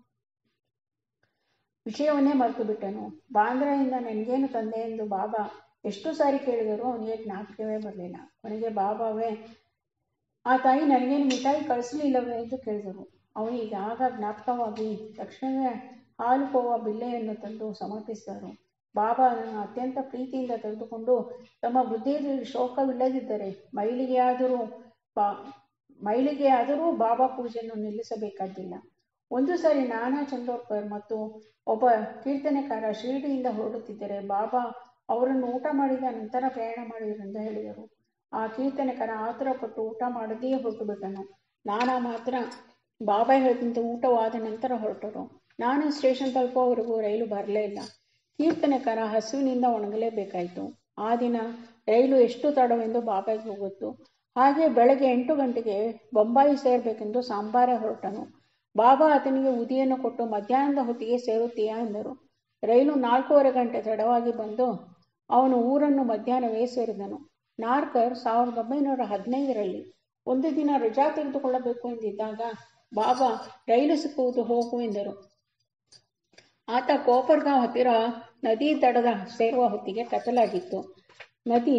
ವಿಷಯವನ್ನೇ ಮರೆತು ಬಿಟ್ಟನು ಬಾಂದ್ರಾಯಿಂದ ನನಗೇನು ತಂದೆ ಎಂದು ಬಾಬಾ ಎಷ್ಟು ಸಾರಿ ಕೇಳಿದರೂ ಅವನಿಗೆ ಜ್ಞಾಪಕವೇ ಬರಲಿಲ್ಲ ಕೊನೆಗೆ ಬಾಬಾವೇ ಆ ತಾಯಿ ನನಗೇನು ಮಿಠಾಯಿ ಕಳಿಸಲಿಲ್ಲವೇ ಎಂದು ಕೇಳಿದರು ಅವನಿಗೆ ಆಗ ಜ್ಞಾಪಕವಾಗಿ ತಕ್ಷಣವೇ ಹಾಲು ಕೋವ ಬಿಲ್ಲೆಯನ್ನು ತಂದು ಸಮರ್ಪಿಸಿದರು ಬಾಬಾ ಅದನ್ನು ಅತ್ಯಂತ ಪ್ರೀತಿಯಿಂದ ತೆಗೆದುಕೊಂಡು ತಮ್ಮ ಬುದ್ಧಿಯಲ್ಲಿ ಶೋಕವಿಲ್ಲದಿದ್ದರೆ ಮೈಲಿಗೆಯಾದರೂ ಬಾ ಮೈಲಿಗೆಯಾದರೂ ಬಾಬಾ ಪೂಜೆಯನ್ನು ನಿಲ್ಲಿಸಬೇಕಾದ್ದಿಲ್ಲ ಒಂದು ಸಾರಿ ನಾನಾ ಚಂದೋರ್ಕರ್ ಮತ್ತು ಒಬ್ಬ ಕೀರ್ತನೆಕಾರ ಶಿರಡಿಯಿಂದ ಹೊರಡುತ್ತಿದ್ದರೆ ಬಾಬಾ ಅವರನ್ನು ಊಟ ಮಾಡಿದ ನಂತರ ಪ್ರಯಾಣ ಮಾಡಿದರೆಂದು ಹೇಳಿದರು ಆ ಕೀರ್ತನೆಕಾರ ಆತುರಪಟ್ಟು ಊಟ ಮಾಡದೇ ಹೊರಟು ಬಿಟ್ಟನು ನಾನಾ ಮಾತ್ರ ಬಾಬಾ ಹೇಳಿದಂತೆ ಊಟವಾದ ನಂತರ ಹೊರಟರು ನಾನು ಸ್ಟೇಷನ್ ತಲುಪುವವರೆಗೂ ರೈಲು ಬರಲೇ ಇಲ್ಲ ಕೀರ್ತನೆಕಾರ ಹಸುವಿನಿಂದ ಒಣಗಲೇಬೇಕಾಯಿತು ಆ ದಿನ ರೈಲು ಎಷ್ಟು ತಡವೆಂದು ಬಾಬಾಗೆ ಗೊತ್ತು ಹಾಗೆ ಬೆಳಗ್ಗೆ ಎಂಟು ಗಂಟೆಗೆ ಬೊಂಬಾಯಿ ಸೇರಬೇಕೆಂದು ಸಾಂಬಾರೆ ಹೊರಟನು ಬಾಬಾ ಆತನಿಗೆ ಉದಿಯನ್ನು ಕೊಟ್ಟು ಮಧ್ಯಾಹ್ನದ ಹೊತ್ತಿಗೆ ಸೇರುತ್ತೀಯಾ ಎಂದರು ರೈಲು ನಾಲ್ಕೂವರೆ ಗಂಟೆ ತಡವಾಗಿ ಬಂದು ಅವನು ಊರನ್ನು ಮಧ್ಯಾಹ್ನವೇ ಸೇರಿದನು ನಾರ್ಕರ್ ಸಾವಿರದ ಒಂಬೈನೂರ ಹದಿನೈದರಲ್ಲಿ ಒಂದು ದಿನ ರಜಾ ತೆಗೆದುಕೊಳ್ಳಬೇಕು ಎಂದಿದ್ದಾಗ ಬಾಬಾ ರೈಲು ಸಿಕ್ಕುವುದು ಹೋಗು ಎಂದರು ಆತ ಕೋಪರ್ಗಾಂವ್ ಹತ್ತಿರ ನದಿ ದಡದ ಸೇರುವ ಹೊತ್ತಿಗೆ ಕತ್ತಲಾಗಿತ್ತು ನದಿ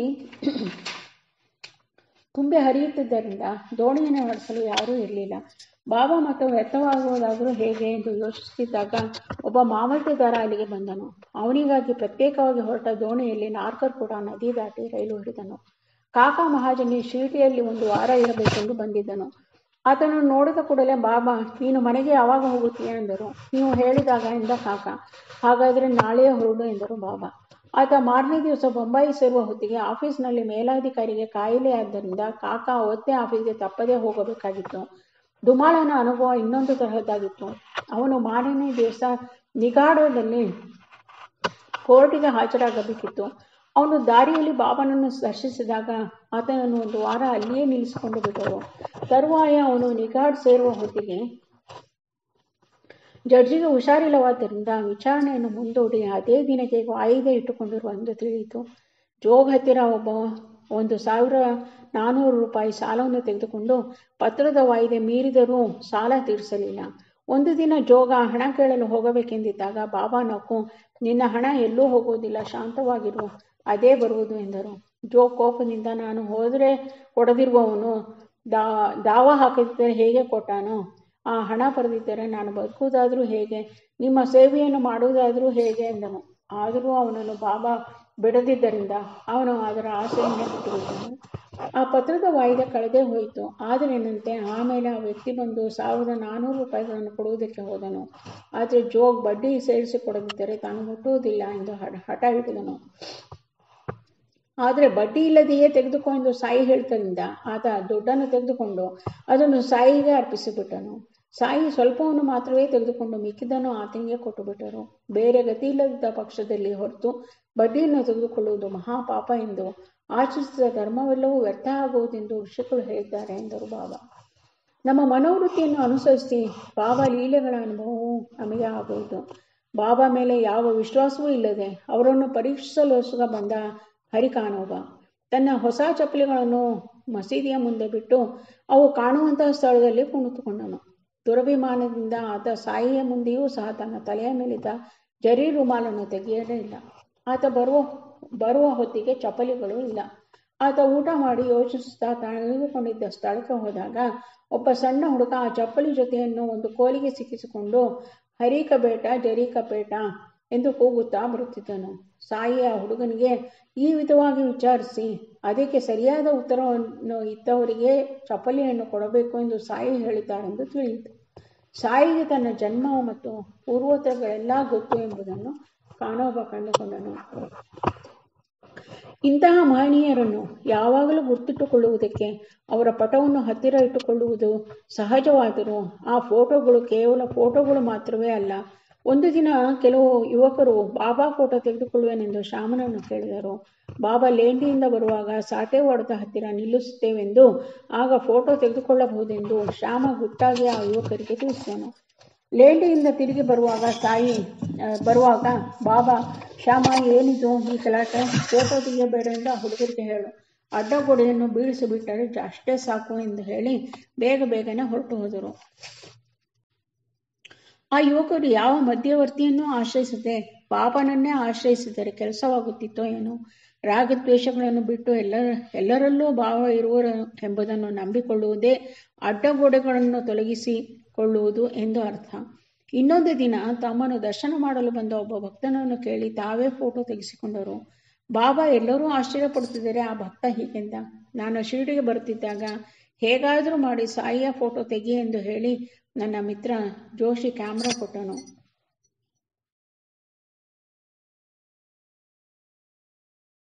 ತುಂಬಿ ಹರಿಯುತ್ತಿದ್ದರಿಂದ ದೋಣಿಯನ್ನು ನಡೆಸಲು ಯಾರೂ ಇರಲಿಲ್ಲ ಬಾಬಾ ಮತ್ತು ವ್ಯರ್ಥವಾಗುವುದಾದರೂ ಹೇಗೆ ಎಂದು ಯೋಚಿಸುತ್ತಿದ್ದಾಗ ಒಬ್ಬ ಮಾಮಲ್ತೆದಾರ ಅಲ್ಲಿಗೆ ಬಂದನು ಅವನಿಗಾಗಿ ಪ್ರತ್ಯೇಕವಾಗಿ ಹೊರಟ ದೋಣಿಯಲ್ಲಿ ನಾರ್ಕರ್ ಕೂಡ ನದಿ ದಾಟಿ ರೈಲು ಹಿಡಿದನು ಕಾಕಾ ಮಹಾಜನಿ ಶಿರಟಿಯಲ್ಲಿ ಒಂದು ವಾರ ಇರಬೇಕೆಂದು ಬಂದಿದ್ದನು ಆತನನ್ನು ನೋಡಿದ ಕೂಡಲೇ ಬಾಬಾ ನೀನು ಮನೆಗೆ ಯಾವಾಗ ಹೋಗುತ್ತೀಯ ಎಂದರು ನೀವು ಹೇಳಿದಾಗ ಎಂದ ಕಾಕ ಹಾಗಾದರೆ ನಾಳೆಯೇ ಹೊರಡು ಎಂದರು ಬಾಬಾ ಆತ ಮಾರನೇ ದಿವಸ ಬೊಂಬಾಯಿ ಸೇರುವ ಹೊತ್ತಿಗೆ ಆಫೀಸ್ನಲ್ಲಿ ಮೇಲಾಧಿಕಾರಿಗೆ ಕಾಯಿಲೆ ಆದ್ದರಿಂದ ಕಾಕ ಅವತ್ತೇ ಆಫೀಸ್ಗೆ ತಪ್ಪದೇ ಹೋಗಬೇಕಾಗಿತ್ತು ದುಮಾಳನ ಅನುಭವ ಇನ್ನೊಂದು ತರಹದ್ದಾಗಿತ್ತು ಅವನು ಮಾರನೇ ದಿವಸ ನಿಗಾಡೋದಲ್ಲಿ ಕೋರ್ಟಿಗೆ ಹಾಜರಾಗಬೇಕಿತ್ತು ಅವನು ದಾರಿಯಲ್ಲಿ ಬಾಬನನ್ನು ದರ್ಶಿಸಿದಾಗ ಆತನನ್ನು ಒಂದು ವಾರ ಅಲ್ಲಿಯೇ ನಿಲ್ಲಿಸಿಕೊಂಡು ಬಿಟ್ಟರು ತರುವಾಯ ಅವನು ನಿಗಾಡ್ ಸೇರುವ ಹೊತ್ತಿಗೆ ಜಡ್ಜಿಗೆ ಹುಷಾರಿಲ್ಲವಾದ್ದರಿಂದ ವಿಚಾರಣೆಯನ್ನು ಮುಂದೂಡಿ ಅದೇ ದಿನಕ್ಕೆ ವಾಯಿದೆ ಇಟ್ಟುಕೊಂಡಿರುವ ಎಂದು ತಿಳಿಯಿತು ಜೋಗ್ ಹತ್ತಿರ ಒಬ್ಬ ಒಂದು ಸಾವಿರ ನಾನ್ನೂರು ರೂಪಾಯಿ ಸಾಲವನ್ನು ತೆಗೆದುಕೊಂಡು ಪತ್ರದ ವಾಯಿದೆ ಮೀರಿದರೂ ಸಾಲ ತೀರಿಸಲಿಲ್ಲ ಒಂದು ದಿನ ಜೋಗ ಹಣ ಕೇಳಲು ಹೋಗಬೇಕೆಂದಿದ್ದಾಗ ಬಾಬಾ ನಕ್ಕು ನಿನ್ನ ಹಣ ಎಲ್ಲೂ ಹೋಗುವುದಿಲ್ಲ ಶಾಂತವಾಗಿರು ಅದೇ ಬರುವುದು ಎಂದರು ಜೋ ಕೋಪದಿಂದ ನಾನು ಹೋದರೆ ಕೊಡದಿರುವವನು ದಾ ದಾವ ಹಾಕದಿದ್ದರೆ ಹೇಗೆ ಕೊಟ್ಟಾನೋ ಆ ಹಣ ಬರೆದಿದ್ದರೆ ನಾನು ಬದುಕುವುದಾದರೂ ಹೇಗೆ ನಿಮ್ಮ ಸೇವೆಯನ್ನು ಮಾಡುವುದಾದರೂ ಹೇಗೆ ಎಂದನು ಆದರೂ ಅವನನ್ನು ಬಾಬಾ ಬಿಡದಿದ್ದರಿಂದ ಅವನು ಅದರ ಆಸೆಯನ್ನೇ ಬಿಟ್ಟುಬಿಟ್ಟನು ಆ ಪತ್ರದ ವಾಯಿದೆ ಕಳೆದೇ ಹೋಯಿತು ಆದರೇನಂತೆ ಆಮೇಲೆ ಆ ವ್ಯಕ್ತಿ ಬಂದು ಸಾವಿರದ ನಾನ್ನೂರು ರೂಪಾಯಿಗಳನ್ನು ಕೊಡುವುದಕ್ಕೆ ಹೋದನು ಆದರೆ ಜೋಗ್ ಬಡ್ಡಿ ಸೇರಿಸಿ ಕೊಡದಿದ್ದರೆ ತಾನು ಮುಟ್ಟುವುದಿಲ್ಲ ಎಂದು ಹಠ ಹಿಡಿದನು ಆದರೆ ಬಡ್ಡಿ ಇಲ್ಲದೆಯೇ ತೆಗೆದುಕೊ ಎಂದು ಸಾಯಿ ಹೇಳ್ತರಿಂದ ಆತ ದುಡ್ಡನ್ನು ತೆಗೆದುಕೊಂಡು ಅದನ್ನು ಸಾಯಿಗೆ ಅರ್ಪಿಸಿಬಿಟ್ಟನು ಸಾಯಿ ಸ್ವಲ್ಪವನ್ನು ಮಾತ್ರವೇ ತೆಗೆದುಕೊಂಡು ಮಿಕ್ಕಿದ್ದನ್ನು ಆತನಿಗೆ ಕೊಟ್ಟುಬಿಟ್ಟರು ಬೇರೆ ಗತಿ ಇಲ್ಲದಿದ್ದ ಪಕ್ಷದಲ್ಲಿ ಹೊರತು ಬಡ್ಡಿಯನ್ನು ತೆಗೆದುಕೊಳ್ಳುವುದು ಮಹಾಪಾಪ ಎಂದು ಆಚರಿಸಿದ ಧರ್ಮವೆಲ್ಲವೂ ವ್ಯರ್ಥ ಆಗುವುದೆಂದು ಋಷಿಗಳು ಹೇಳಿದ್ದಾರೆ ಎಂದರು ಬಾಬಾ ನಮ್ಮ ಮನೋವೃತ್ತಿಯನ್ನು ಅನುಸರಿಸಿ ಬಾಬಾ ಲೀಲೆಗಳ ಅನುಭವವು ನಮಗೆ ಆಗುವುದು ಬಾಬಾ ಮೇಲೆ ಯಾವ ವಿಶ್ವಾಸವೂ ಇಲ್ಲದೆ ಅವರನ್ನು ಪರೀಕ್ಷಿಸಲು ಸುಗ ಬಂದ ಹರಿಕಾನೋಬ ತನ್ನ ಹೊಸ ಚಪ್ಪಲಿಗಳನ್ನು ಮಸೀದಿಯ ಮುಂದೆ ಬಿಟ್ಟು ಅವು ಕಾಣುವಂತಹ ಸ್ಥಳದಲ್ಲಿ ಕುಳಿತುಕೊಂಡನು ದುರಭಿಮಾನದಿಂದ ಆತ ಸಾಯಿಯ ಮುಂದೆಯೂ ಸಹ ತನ್ನ ತಲೆಯ ಮೇಲಿದ್ದ ಜರಿ ರುಮಾಲನ್ನು ತೆಗೆಯಲೇ ಇಲ್ಲ ಆತ ಬರುವ ಬರುವ ಹೊತ್ತಿಗೆ ಚಪ್ಪಲಿಗಳು ಇಲ್ಲ ಆತ ಊಟ ಮಾಡಿ ಯೋಚಿಸುತ್ತಾ ತೆಗೆದುಕೊಂಡಿದ್ದ ಸ್ಥಳಕ್ಕೆ ಹೋದಾಗ ಒಬ್ಬ ಸಣ್ಣ ಹುಡುಗ ಆ ಚಪ್ಪಲಿ ಜೊತೆಯನ್ನು ಒಂದು ಕೋಲಿಗೆ ಸಿಕ್ಕಿಸಿಕೊಂಡು ಹರೀಕ ಬೇಟ ಜರೀಕ ಪೇಟ ಎಂದು ಕೂಗುತ್ತಾ ಬರುತ್ತಿದ್ದನು ಸಾಯಿ ಆ ಹುಡುಗನಿಗೆ ಈ ವಿಧವಾಗಿ ವಿಚಾರಿಸಿ ಅದಕ್ಕೆ ಸರಿಯಾದ ಉತ್ತರವನ್ನು ಇದ್ದವರಿಗೆ ಚಪ್ಪಲಿಯನ್ನು ಕೊಡಬೇಕು ಎಂದು ಸಾಯಿ ಹೇಳಿದ್ದಾರೆಂದು ತಿಳಿಯಿತು ಸಾಯಿಗೆ ತನ್ನ ಜನ್ಮ ಮತ್ತು ಪೂರ್ವೋತ್ತರಗಳೆಲ್ಲ ಗೊತ್ತು ಎಂಬುದನ್ನು ಕಾಣೋಬ ಕಂಡುಕೊಂಡನು ಇಂತಹ ಮಹನೀಯರನ್ನು ಯಾವಾಗಲೂ ಗುರ್ತಿಟ್ಟುಕೊಳ್ಳುವುದಕ್ಕೆ ಅವರ ಪಟವನ್ನು ಹತ್ತಿರ ಇಟ್ಟುಕೊಳ್ಳುವುದು ಸಹಜವಾದರೂ ಆ ಫೋಟೋಗಳು ಕೇವಲ ಫೋಟೋಗಳು ಮಾತ್ರವೇ ಅಲ್ಲ ಒಂದು ದಿನ ಕೆಲವು ಯುವಕರು ಬಾಬಾ ಫೋಟೋ ತೆಗೆದುಕೊಳ್ಳುವೆನೆಂದು ಶ್ಯಾಮನನ್ನು ಕೇಳಿದರು ಬಾಬಾ ಲೇಂಡಿಯಿಂದ ಬರುವಾಗ ಸಾಟೆವಾಡದ ಹತ್ತಿರ ನಿಲ್ಲಿಸುತ್ತೇವೆಂದು ಆಗ ಫೋಟೋ ತೆಗೆದುಕೊಳ್ಳಬಹುದೆಂದು ಶ್ಯಾಮ ಗುಟ್ಟಾಗಿ ಆ ಯುವಕರಿಗೆ ತಿಳಿಸಿದನು ಲೇಂಡಿಯಿಂದ ತಿರುಗಿ ಬರುವಾಗ ಸಾಯಿ ಬರುವಾಗ ಬಾಬಾ ಶ್ಯಾಮ ಏನಿದು ಈ ಗಲಾಟೆ ಫೋಟೋ ತೆಗೆಯಬೇಡ ಎಂದು ಆ ಹುಡುಗರಿಗೆ ಹೇಳು ಅಡ್ಡಗೋಡೆಯನ್ನು ಬೀಳಿಸಿಬಿಟ್ಟರೆ ಅಷ್ಟೇ ಸಾಕು ಎಂದು ಹೇಳಿ ಬೇಗ ಬೇಗನೆ ಹೊರಟು ಹೋದರು ಆ ಯುವಕರು ಯಾವ ಮಧ್ಯವರ್ತಿಯನ್ನೂ ಆಶ್ರಯಿಸದೆ ಬಾಬನನ್ನೇ ಆಶ್ರಯಿಸಿದರೆ ಕೆಲಸವಾಗುತ್ತಿತ್ತೋ ಏನೋ ರಾಗದ್ವೇಷಗಳನ್ನು ಬಿಟ್ಟು ಎಲ್ಲ ಎಲ್ಲರಲ್ಲೂ ಭಾವ ಇರುವರು ಎಂಬುದನ್ನು ನಂಬಿಕೊಳ್ಳುವುದೇ ಅಡ್ಡಗೋಡೆಗಳನ್ನು ತೊಲಗಿಸಿಕೊಳ್ಳುವುದು ಎಂದು ಅರ್ಥ ಇನ್ನೊಂದು ದಿನ ತಮ್ಮನ್ನು ದರ್ಶನ ಮಾಡಲು ಬಂದ ಒಬ್ಬ ಭಕ್ತನನ್ನು ಕೇಳಿ ತಾವೇ ಫೋಟೋ ತೆಗೆಸಿಕೊಂಡರು ಬಾಬಾ ಎಲ್ಲರೂ ಆಶ್ಚರ್ಯಪಡುತ್ತಿದ್ದರೆ ಆ ಭಕ್ತ ಹೀಗೆಂದ ನಾನು ಶಿರಡಿಗೆ ಬರುತ್ತಿದ್ದಾಗ ಹೇಗಾದರೂ ಮಾಡಿ ಸಾಯಿಯ ಫೋಟೋ ತೆಗಿ ಎಂದು ಹೇಳಿ ನನ್ನ ಮಿತ್ರ ಜೋಶಿ ಕ್ಯಾಮ್ರಾ ಕೊಟ್ಟನು